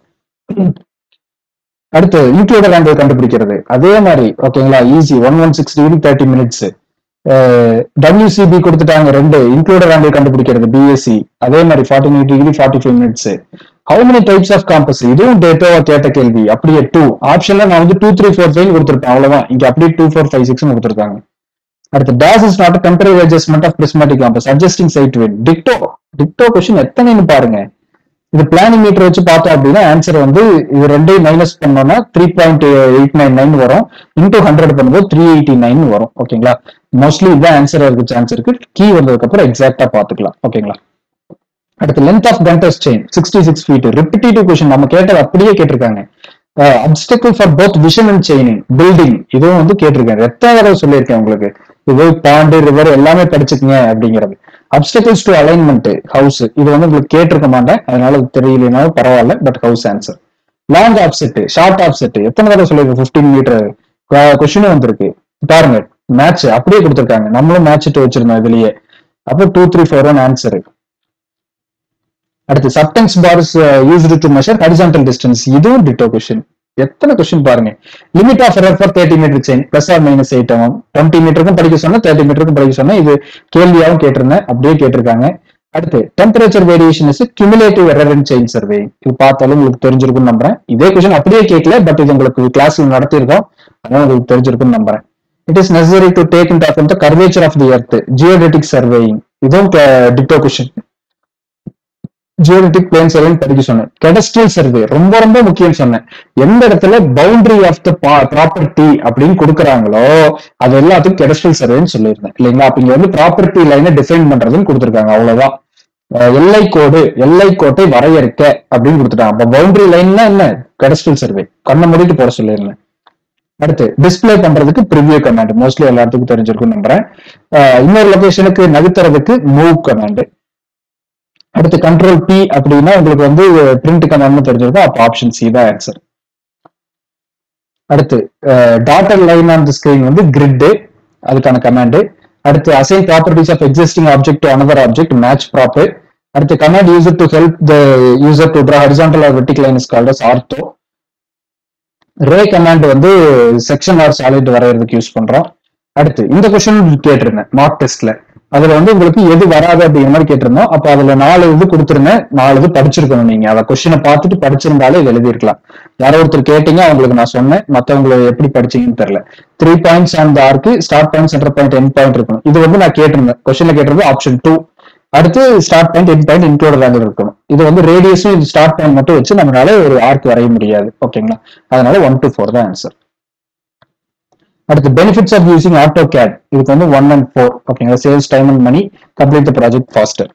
அடுத்து இன்க்ளூடர் ஆங்கிள் கண்டுபிடிக்கிறது அதே மாதிரி ஓகேங்களா easy one one six degree thirty minutes WCB கொடுத்துட்டாங்க ரெண்டு இன்க்ளூடர் ஆங்கிள் கண்டுபிடிக்கிறது பிஎஸ்சி அதே மாதிரி forty nine degree forty five minutes how many types of compass இதுவும் டேட்டோவா கேட்ட கேள்வி அப்படியே டூ ஆப்ஷன்ல நான் வந்து டூ த்ரீ ஃபோர் ஃபைவ் கொடுத்துருப்பேன் அவ்வளவுதான் இங்க அப்படியே டூ ஃபோர் ஃபைவ் சிக்ஸ் கொடுத்துருக்காங்க அடுத்து dash is not temporary adjustment of பிரிஸ்மாட்டிக் compass adjusting side win டிக்டோ டிக்டோ question எத்தனைன்னு பாருங்க இது பிளானிங் மீட்டர் வச்சு பார்த்தோம் அப்படின்னா ஆன்சர் வந்து இது ரெண்டையும் மைனஸ் பண்ணோம்னா three point eight nine nine வரும் இன்டூ ஹண்ட்ரட் பண்ணும்போது த்ரீ எயிட்டி நைன் வரும் ஓகேங்களா மோஸ்ட்லி இதுதான் ஆன்சர் இருக்கு சான்ஸ் இருக்கு கீ வந்ததுக்கு அப்புறம் எக்ஸாக்டா பாத்துக்கலாம் ஓகேங்களா அடுத்து length of Gunter's chain sixty six feet repetitive question நம்ம கேட்டது அப்படியே கேட்டிருக்காங்க optical for both vision and chaining building இதுவும் வந்து கேட்டிருக்கேன் எத்தனை தடவை சொல்லியிருக்கேன் உங்களுக்கு இது பாண்டு ரிவர் எல்லாமே படிச்சுக்கங்க அப்படிங்கிறது அப்டிகல்ஸ் டு அலைன்மெண்ட் ஹவுஸ் இது வந்து உங்களுக்கு கேட்டிருக்க மாட்டேன் அதனால அது தெரியலனாலும் பரவாயில்ல but house answer long offset short offset எத்தனை தடவை சொல்லியிருக்கு ஃபிஃப்டீன் மீட்டர் கொஸ்டினும் வந்திருக்கு பாருங்க மேட்ச் அப்படியே கொடுத்துருக்காங்க நம்மளும் மேட்ச் வச்சிருந்தோம் இதுலயே அப்போ two three four one answer அடுத்து subtense bars used to measure horizontal distance இதுவும் டிட்டோ கொஸ்டின் எத்தனை கொஸ்டின் பாருங்க limit of error for thirty metre chain plus or minus eight ஆகும் டுவெண்ட்டி மீட்டருக்கும் படிக்க சொன்னா தேர்ட்டி மீட்டருக்கும் படிக்க சொன்னா இது கேள்வியாவும் கேட்டிருந்தேன் அப்படியே கேட்டிருக்காங்க அடுத்து temperature variation is cumulative error in chain survey இது பார்த்தாலும் உங்களுக்கு தெரிஞ்சிருக்கும்னு நம்புறேன் இதே கொஸ்டின் அப்படியே கேட்கல பட் இது உங்களுக்கு கிளாஸ்ல நடத்தியிருக்கோம் அதனால உங்களுக்கு தெரிஞ்சிருக்கும்னு நம்புறேன் it is necessary to take in டாக் the curvature of the earth geodetic surveying இதுவும் ditto question geometric plane survey படிக்க சொன்னேன் கெடஸ்ட்ரியல் சர்வே ரொம்ப ரொம்ப முக்கியம் சொன்னேன் எந்த இடத்துல பவுண்டரி ஆஃப் த ப்ராப்பர்ட்டி அப்படின்னு கொடுக்குறாங்களோ அது எல்லாத்துக்கும் கெடஸ்ட்ரியல் சர்வேன்னு சொல்லியிருந்தேன் இல்லைங்களா அப்ப இங்க வந்து ப்ராப்பர்ட்டி லைனை டிஃபைன் பண்றதுன்னு கொடுத்துருக்காங்க அவ்வளவுதான் அஹ் எல்லை கோடு எல்லை கோட்டை வரையறுக்க அப்படின்னு கொடுத்துட்டாங்க அப்ப பவுண்டரி லைன்னா என்ன கெடஸ்ட்ரியல் சர்வே கண்ணை மூடிட்டு போட சொல்லியிருந்தேன் அடுத்து டிஸ்ப்ளே பண்றதுக்கு ப்ரிவியூ கமாண்ட் மோஸ்ட்லி எல்லாத்துக்கும் தெரிஞ்சிருக்கும் நம்புறேன் அஹ் இன்னொரு லொகேஷனுக்கு நகர்த்துறதுக்கு மூவ் கமாண்ட் அடுத்து கண்ட்ரோல் பி அப்படின்னா உங்களுக்கு வந்து பிரிண்ட் கமாண்ட்னு தெரிஞ்சிருக்கும் அப்போ ஆப்ஷன் சி தான் ஆன்சர் அடுத்து dotted line on the screen வந்து கிரிட் அதுக்கான கமாண்ட் அடுத்து assign properties of existing object to another object match proper அடுத்து command user to help the user to draw horizontal or vertical line is called as ortho ray command வந்து section or solid வரையறதுக்கு use பண்றோம் அடுத்து இந்த question கேட்டிருந்தேன் mark டெஸ்ட்ல அதுல வந்து உங்களுக்கு எது வராது அப்படிங்கிற மாதிரி கேட்டிருந்தோம் அப்ப அதுல நாலு இது கொடுத்துருந்தேன் நாலு இது படிச்சிருக்கணும் நீங்க அதை கொஸ்டினை பார்த்துட்டு படிச்சிருந்தாலே இது எழுதிருக்கலாம் யாரோ ஒருத்தர் கேட்டீங்க அவங்களுக்கு நான் சொன்னேன் மத்தவங்களை எப்படி படிச்சீங்கன்னு தெரியல த்ரீ பாயிண்ட்ஸ் அந்த ஆர்க்கு start point centre point end point இருக்கணும் இது வந்து நான் கேட்டிருந்தேன் கொஸ்டின்ல கேட்டிருந்தது ஆப்ஷன் டூ அடுத்து start point end point included ஆக இருக்கணும் இது வந்து ரேடியஸும் இது ஸ்டார்ட் பாயிண்ட் மட்டும் வச்சு நம்மளால ஒரு ஆர்க் வரைய முடியாது ஓகேங்களா அதனால ஒன் டு ஃபோர் தான் ஆன்சர் அடுத்து benefits of using AutoCAD இதுக்கு வந்து ஒன் அண்ட் ஃபோர் ஓகேங்களா சேல்ஸ் time and money complete the project faster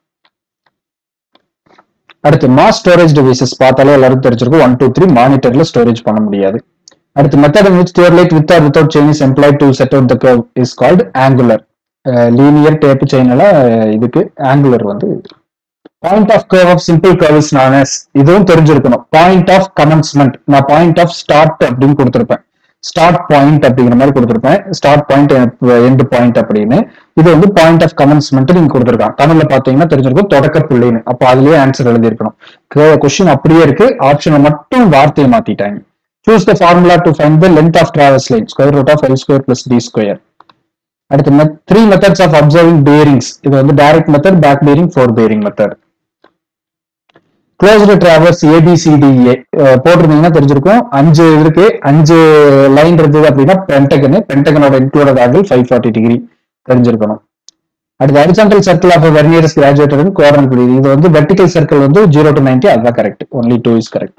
அடுத்து மாஸ் ஸ்டோரேஜ் டிவைசஸ் பார்த்தாலே எல்லாரும் தெரிஞ்சிருக்கும் ஒன் டூ த்ரீ மானிட்டர்ல ஸ்டோரேஜ் பண்ண முடியாது அடுத்து method in which theodolite with or without chain is employed to set out the curve is called angular linear tape செயினால இதுக்கு ஆங்குலர் வந்து point of curve of simple curve is நான் இதுவும் தெரிஞ்சிருக்கணும் பாயிண்ட் ஆஃப் கமன்ஸ்மெண்ட் நான் point of start அப்படின்னு கொடுத்திருப்பேன் start point அப்படிங்கிற மாதிரி கொடுத்திருப்பேன் ஸ்டார்ட் பாயிண்ட் எண்ட் பாயிண்ட் அப்படின்னு இது வந்து பாயிண்ட் ஆஃப் கமன்ஸ்மெண்ட் நீங்க கொடுத்திருக்கான் தமிழ்ல பாத்தீங்கன்னா தெரிஞ்சிருக்கும் தொடக்க புள்ளின்னு அப்போ அதுலயே ஆன்சர் எழுதியிருக்கணும் கொஸ்டின் அப்படியே இருக்கு ஆப்ஷனை மட்டும் வார்த்தையை மாத்திட்டாங்க choose the formula to find the length of travels line square root of L square plus D square அடுத்து three methods of observing bearings இது வந்து direct method back bearing fore bearing method closed traverse A B C D A போட்டிருந்தீங்கன்னா தெரிஞ்சிருக்கும் அஞ்சு இருக்கு அஞ்சு line இருந்தது அப்படின்னா பென்டகனு பென்டகனோட included angle five forty degree தெரிஞ்சிருக்கணும் அடுத்து horizontal circle of verniers graduated குவாரன் புரியுது இது வந்து வெர்டிகல் சர்க்கிள் வந்து ஜீரோ டு நைன்டி அதுதான் correct only two is correct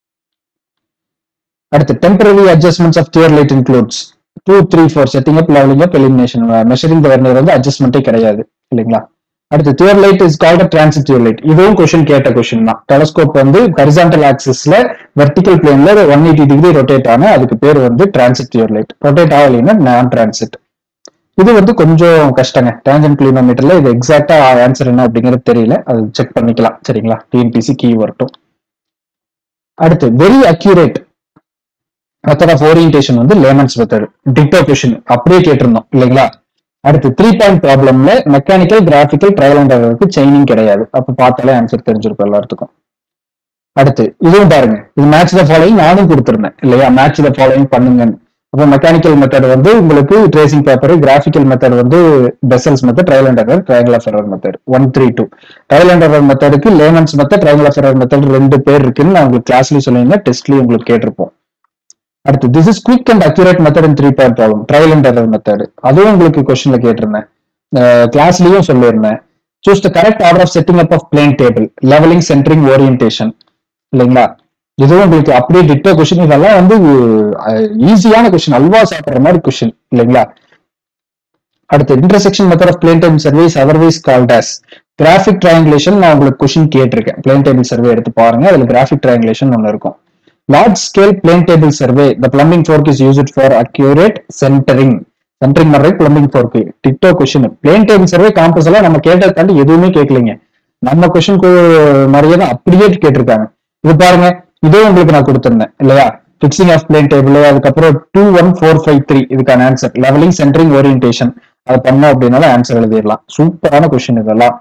அடுத்து temporary adjustments of theodolite includes two three four setting up levelling up elimination measuring the vernier வந்து அட்ஜஸ்ட்மெண்ட்டே கிடையாது இல்லைங்களா அடுத்து theodolite is called transit theodolite இதுவும் question கேட்ட question தான் telescope வந்து ஹரிசாண்டல் ஆக்சிஸ்ல வெர்டிகல் பிளேன்ல ஒன் எயிட்டி டிகிரி ரொட்டேட் ஆன அதுக்கு பேர் வந்து டிரான்சிட் தியர் லைட் ரொட்டேட் ஆகலைன்னா நான் டிரான்சிட் இது வந்து கொஞ்சம் கஷ்டங்க டேஞ்சன் கிலோமீட்டர்ல இது எக்ஸாக்டா ஆன்சர் என்ன அப்படிங்கிறது தெரியல அது செக் பண்ணிக்கலாம் சரிங்களா டிஎன்பிசி கீ வரட்டும் அடுத்து very accurate method of orientation வந்து லேமன்ஸ் மெத்தட் டிக்டோ கொஷின் அப்படியே கேட்டிருந்தோம் இல்லைங்களா அடுத்து த்ரீ பாயிண்ட் ப்ராப்ளம்ல mechanical graphical trial and chaining கிடையாது அப்ப பார்த்தாலே ஆன்சர் தெரிஞ்சிருக்கும் எல்லாத்துக்கும் அடுத்து இதுவும் பாருங்க இது மேட்ச் த ஃபாலோயிங் நானும் கொடுத்துருந்தேன் இல்லையா மேட்ச் த ஃபாலோயிங் பண்ணுங்கன்னு அப்போ மெக்கானிக்கல் மெத்தட் வந்து உங்களுக்கு ட்ரேசிங் பேப்பர் கிராஃபிக்கல் மெத்தட் வந்து Bessel's method trial and error trial of error method one three two trial and error மெத்தடுக்கு Lehmann's method trial of error method ரெண்டு பேர் இருக்குன்னு நான் உங்களுக்கு கிளாஸ்லயும் சொல்லியிருந்தேன் டெஸ்ட்லயும் உங்களுக்கு கேட்டிருப்போம் அடுத்து this is quick and accurate method in three point problem trial and error method அதுவும் உங்களுக்கு கொஸ்டின்ல கேட்டிருந்தேன் கிளாஸ்லயும் சொல்லியிருந்தேன் choose the correct order of setting up of plane table levelling centring orientation இல்லைங்களா இதுவும் உங்களுக்கு அப்படியே டிட்டோ கொஸ்டின் இதெல்லாம் வந்து ஈஸியான கொஸ்டின் அல்வா சாப்பிடுற மாதிரி கொஸ்டின் இல்லைங்களா அடுத்து intersection method of plane table service otherwise called as graphic triangulation நான் உங்களுக்கு கொஸ்டின் கேட்டிருக்கேன் பிளேன் டேபிள் சர்வே எடுத்து பாருங்க அதுல கிராஃபிக் ட்ரையாங்குலேஷன் ஒன்று இருக்கும் large scale plane table survey the plumbing fork is used for accurate centering centring மாதிரி plumbing ஃபோர்க்கு டிக்டோ question plane table survey compass எல்லாம் நம்ம கேட்டதை தாண்டி எதுவுமே கேட்கலீங்க நம்ம கொஸ்டின் மாதிரியே தான் அப்படியே கேட்டிருக்காங்க இது பாருங்க இதே உங்களுக்கு நான் கொடுத்திருந்தேன் இல்லையா பிக்சிங் ஆஃப் பிளேன் டேபிள் அதுக்கப்புறம் two one four five three இதுக்கான ஆன்சர் லெவலிங் சென்ட்ரிங் ஓரியன்டேஷன் அதை பண்ணோம் அப்படின்னாலும் ஆன்சர் எழுதிடலாம் சூப்பரான கொஸ்டின் இதெல்லாம்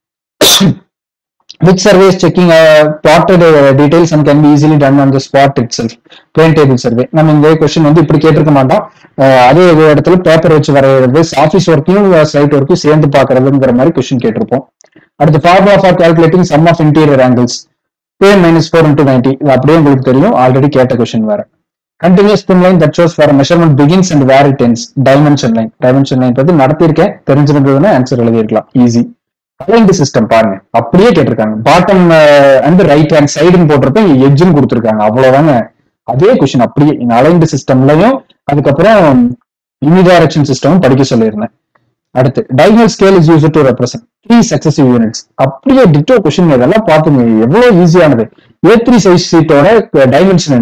which survey is checking uh, plotted uh, details and can be easily done on the spot itself plane table survey நம்ம இந்த question வந்து இப்படி கேட்டிருக்க மாட்டோம் அஹ் அதே இது இடத்துல பேப்பர் வச்சு வரைகிறது ஆஃபீஸ் ஒர்க்கையும் சைட் ஒர்க்கையும் சேர்ந்து பாக்குறதுங்கிற மாதிரி கொஸ்டின் கேட்டிருப்போம் அடுத்து formula for calculating sum of interior angles பே மைனஸ் ஃபோர் இன்டூ நைன்டி இது அப்படியே உங்களுக்கு தெரியும் ஆல்ரெடி கேட்ட கொஸ்டின் வேற continuous thin line that shows for measurement begins and where it ends dimension line dimension line பத்தி நடத்தியிருக்கேன் தெரிஞ்சிருந்ததுன்னா ஆன்சர் எழுதியிருக்கலாம் ஈஸி அலைன்டு சிஸ்டம் பாருங்க அப்படியே கேட்டிருக்காங்க பாட்டம் அண்ட் ரைட் ஹேண்ட் சைடுன்னு போட்டிருப்ப எட்ஜுன்னு கொடுத்துருக்காங்க அவ்வளவுதாங்க அதே கொஸ்டின் அப்படியே இந்த அலைன்டு சிஸ்டம்லயும் அதுக்கப்புறம் யூனிடைரக்ஷன் சிஸ்டமும் படிக்க சொல்லியிருந்தேன் அடுத்து diagonal scale is use to represent three successive units அப்படியே டிட்டோ கொஸ்டின் இதெல்லாம் பார்த்துங்க எவ்வளவு ஈஸியானது ஏ த்ரீ சைஸ் சீட்டோட டைமென்ஷன் என்ன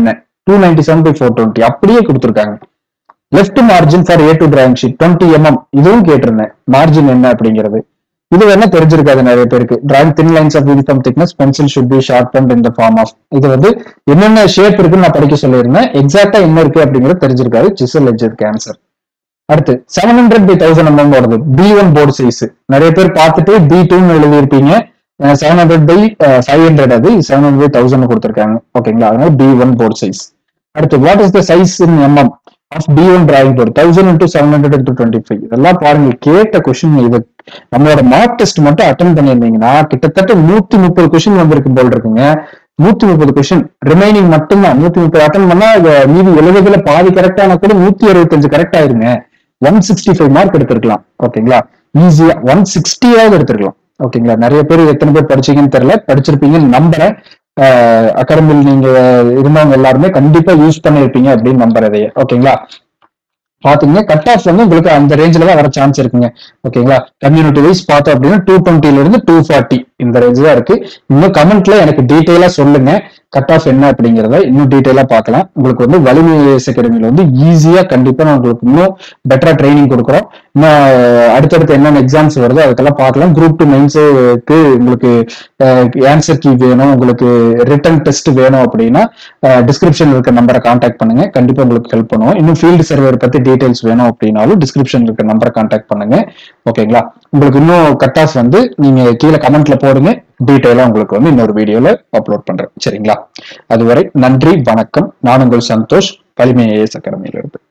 two ninety seven by four twenty அப்படியே கொடுத்துருக்காங்க left margin for A two drawing sheet twenty mm இதுவும் கேட்டிருந்தேன் மார்ஜின் என்ன அப்படிங்கிறது இது வேணா தெரிஞ்சிருக்காது நிறைய பேருக்கு drawing thin lines of uniform thickness pencil should be sharp and இந்த ஃபார்ம் ஆஃப் இது வந்து என்னென்ன ஷேப் இருக்குன்னு நான் படிக்க சொல்லியிருந்தேன் எக்ஸாக்டா என்ன இருக்கு அப்படிங்கிறது தெரிஞ்சிருக்காது சிசல் எட்ஜ் இருக்கு ஆன்சர் அடுத்து seven hundred by thousand mm வருது பி ஒன் போர்டு சைஸ் நிறைய பேர் பார்த்துட்டு பி டூன்னு எழுதியிருப்பீங்க seven hundred by five hundred அது செவன் ஹண்ட்ரட் பை தௌசண்ட் கொடுத்துருக்காங்க ஓகேங்களா அதனால பி ஒன் போர்டு சைஸ் அடுத்து what is the size in mm of B one drawing board thousand into seven hundred into twenty five இதெல்லாம் பாருங்க கேட்ட question இது நம்மளோட மார்க் டெஸ்ட் மட்டும் அட்டன் பண்ணியிருந்தீங்கன்னா கிட்டத்தட்ட நூத்தி முப்பது கொஸ்டின் வந்திருக்கு போல் இருக்குங்க நூத்தி முப்பது கொஸ்டின் ரிமைனிங் மட்டும்தான் நூத்தி முப்பது அட்டன் பண்ணா இது மீதி எழுபதுல பாதி கரெக்டான கூட நூத்தி அறுபத்தஞ்சு கரெக்ட் ஆயிருங்க ஒன் சிக்ஸ்டி ஃபைவ் மார்க் எடுத்திருக்கலாம் ஓகேங்களா ஈஸியா ஒன் சிக்ஸ்டியாவது எடுத்திருக்கலாம் ஓகேங்களா நிறைய பேர் எத்தனை பேர் படிச்சீங்கன்னு தெரியல படிச்சிருப்பீங்கன்னு நம்புறேன் அகாடமியில் நீங்க இருந்தவங்க எல்லாருமே கண்டிப்பா யூஸ் பண்ணிருப்பீங்க அப்படின்னு நம்புறேன் இதைய ஓகேங்களா பாத்தீங்கன்னா கட் ஆஃப் வந்து உங்களுக்கு அந்த ரேஞ்சில தான் வர சான்ஸ் இருக்குங்க ஓகேங்களா கம்யூனிட்டி வைஸ் பார்த்தோம் அப்படின்னா டூ டுவெண்ட்டில இருந்து டூ ஃபார்ட்டி இந்த ரேஞ்ச் தான் இருக்கு இன்னும் கமெண்ட்ல எனக்கு டீட்டெயிலா சொல்லுங்க கட் ஆஃப் என்ன அப்படிங்கிறத இன்னும் டீட்டெயிலா பார்க்கலாம் உங்களுக்கு வந்து வலிமை ஐஏஎஸ் அகாடமியில வந்து ஈஸியா கண்டிப்பா நான் உங்களுக்கு இன்னும் பெட்டரா ட்ரைனிங் கொடுக்குறோம் இன்னும் அடுத்தடுத்து என்னென்ன எக்ஸாம்ஸ் வருதோ அதுக்கெல்லாம் பார்க்கலாம் குரூப் டூ மெயின்ஸுக்கு உங்களுக்கு ஆன்சர் கீ வேணும் உங்களுக்கு ரிட்டன் டெஸ்ட் வேணும் அப்படின்னா டிஸ்கிரிப்ஷன் இருக்க நம்பரை கான்டாக்ட் பண்ணுங்க கண்டிப்பா உங்களுக்கு ஹெல்ப் பண்ணுவோம் இன்னும் ஃபீல்டு சர்வர் பத்தி டீடைல்ஸ் வேணும் அப்படின்னாலும் டிஸ்கிரிப்ஷன் இருக்க நம்பரை கான்டாக்ட் பண்ணுங்க ஓகேங்களா உங்களுக்கு இன்னும் கட் ஆஃப் வந்து நீங்க கீழே கமெண்ட்ல போடுங்க டீட்டெயிலா உங்களுக்கு வந்து இன்னொரு வீடியோல அப்லோட் பண்றேன் சரிங்களா அதுவரை நன்றி வணக்கம் நான் உங்கள் சந்தோஷ் வலிமை ஐஏஎஸ் அகாடமியில இருந்து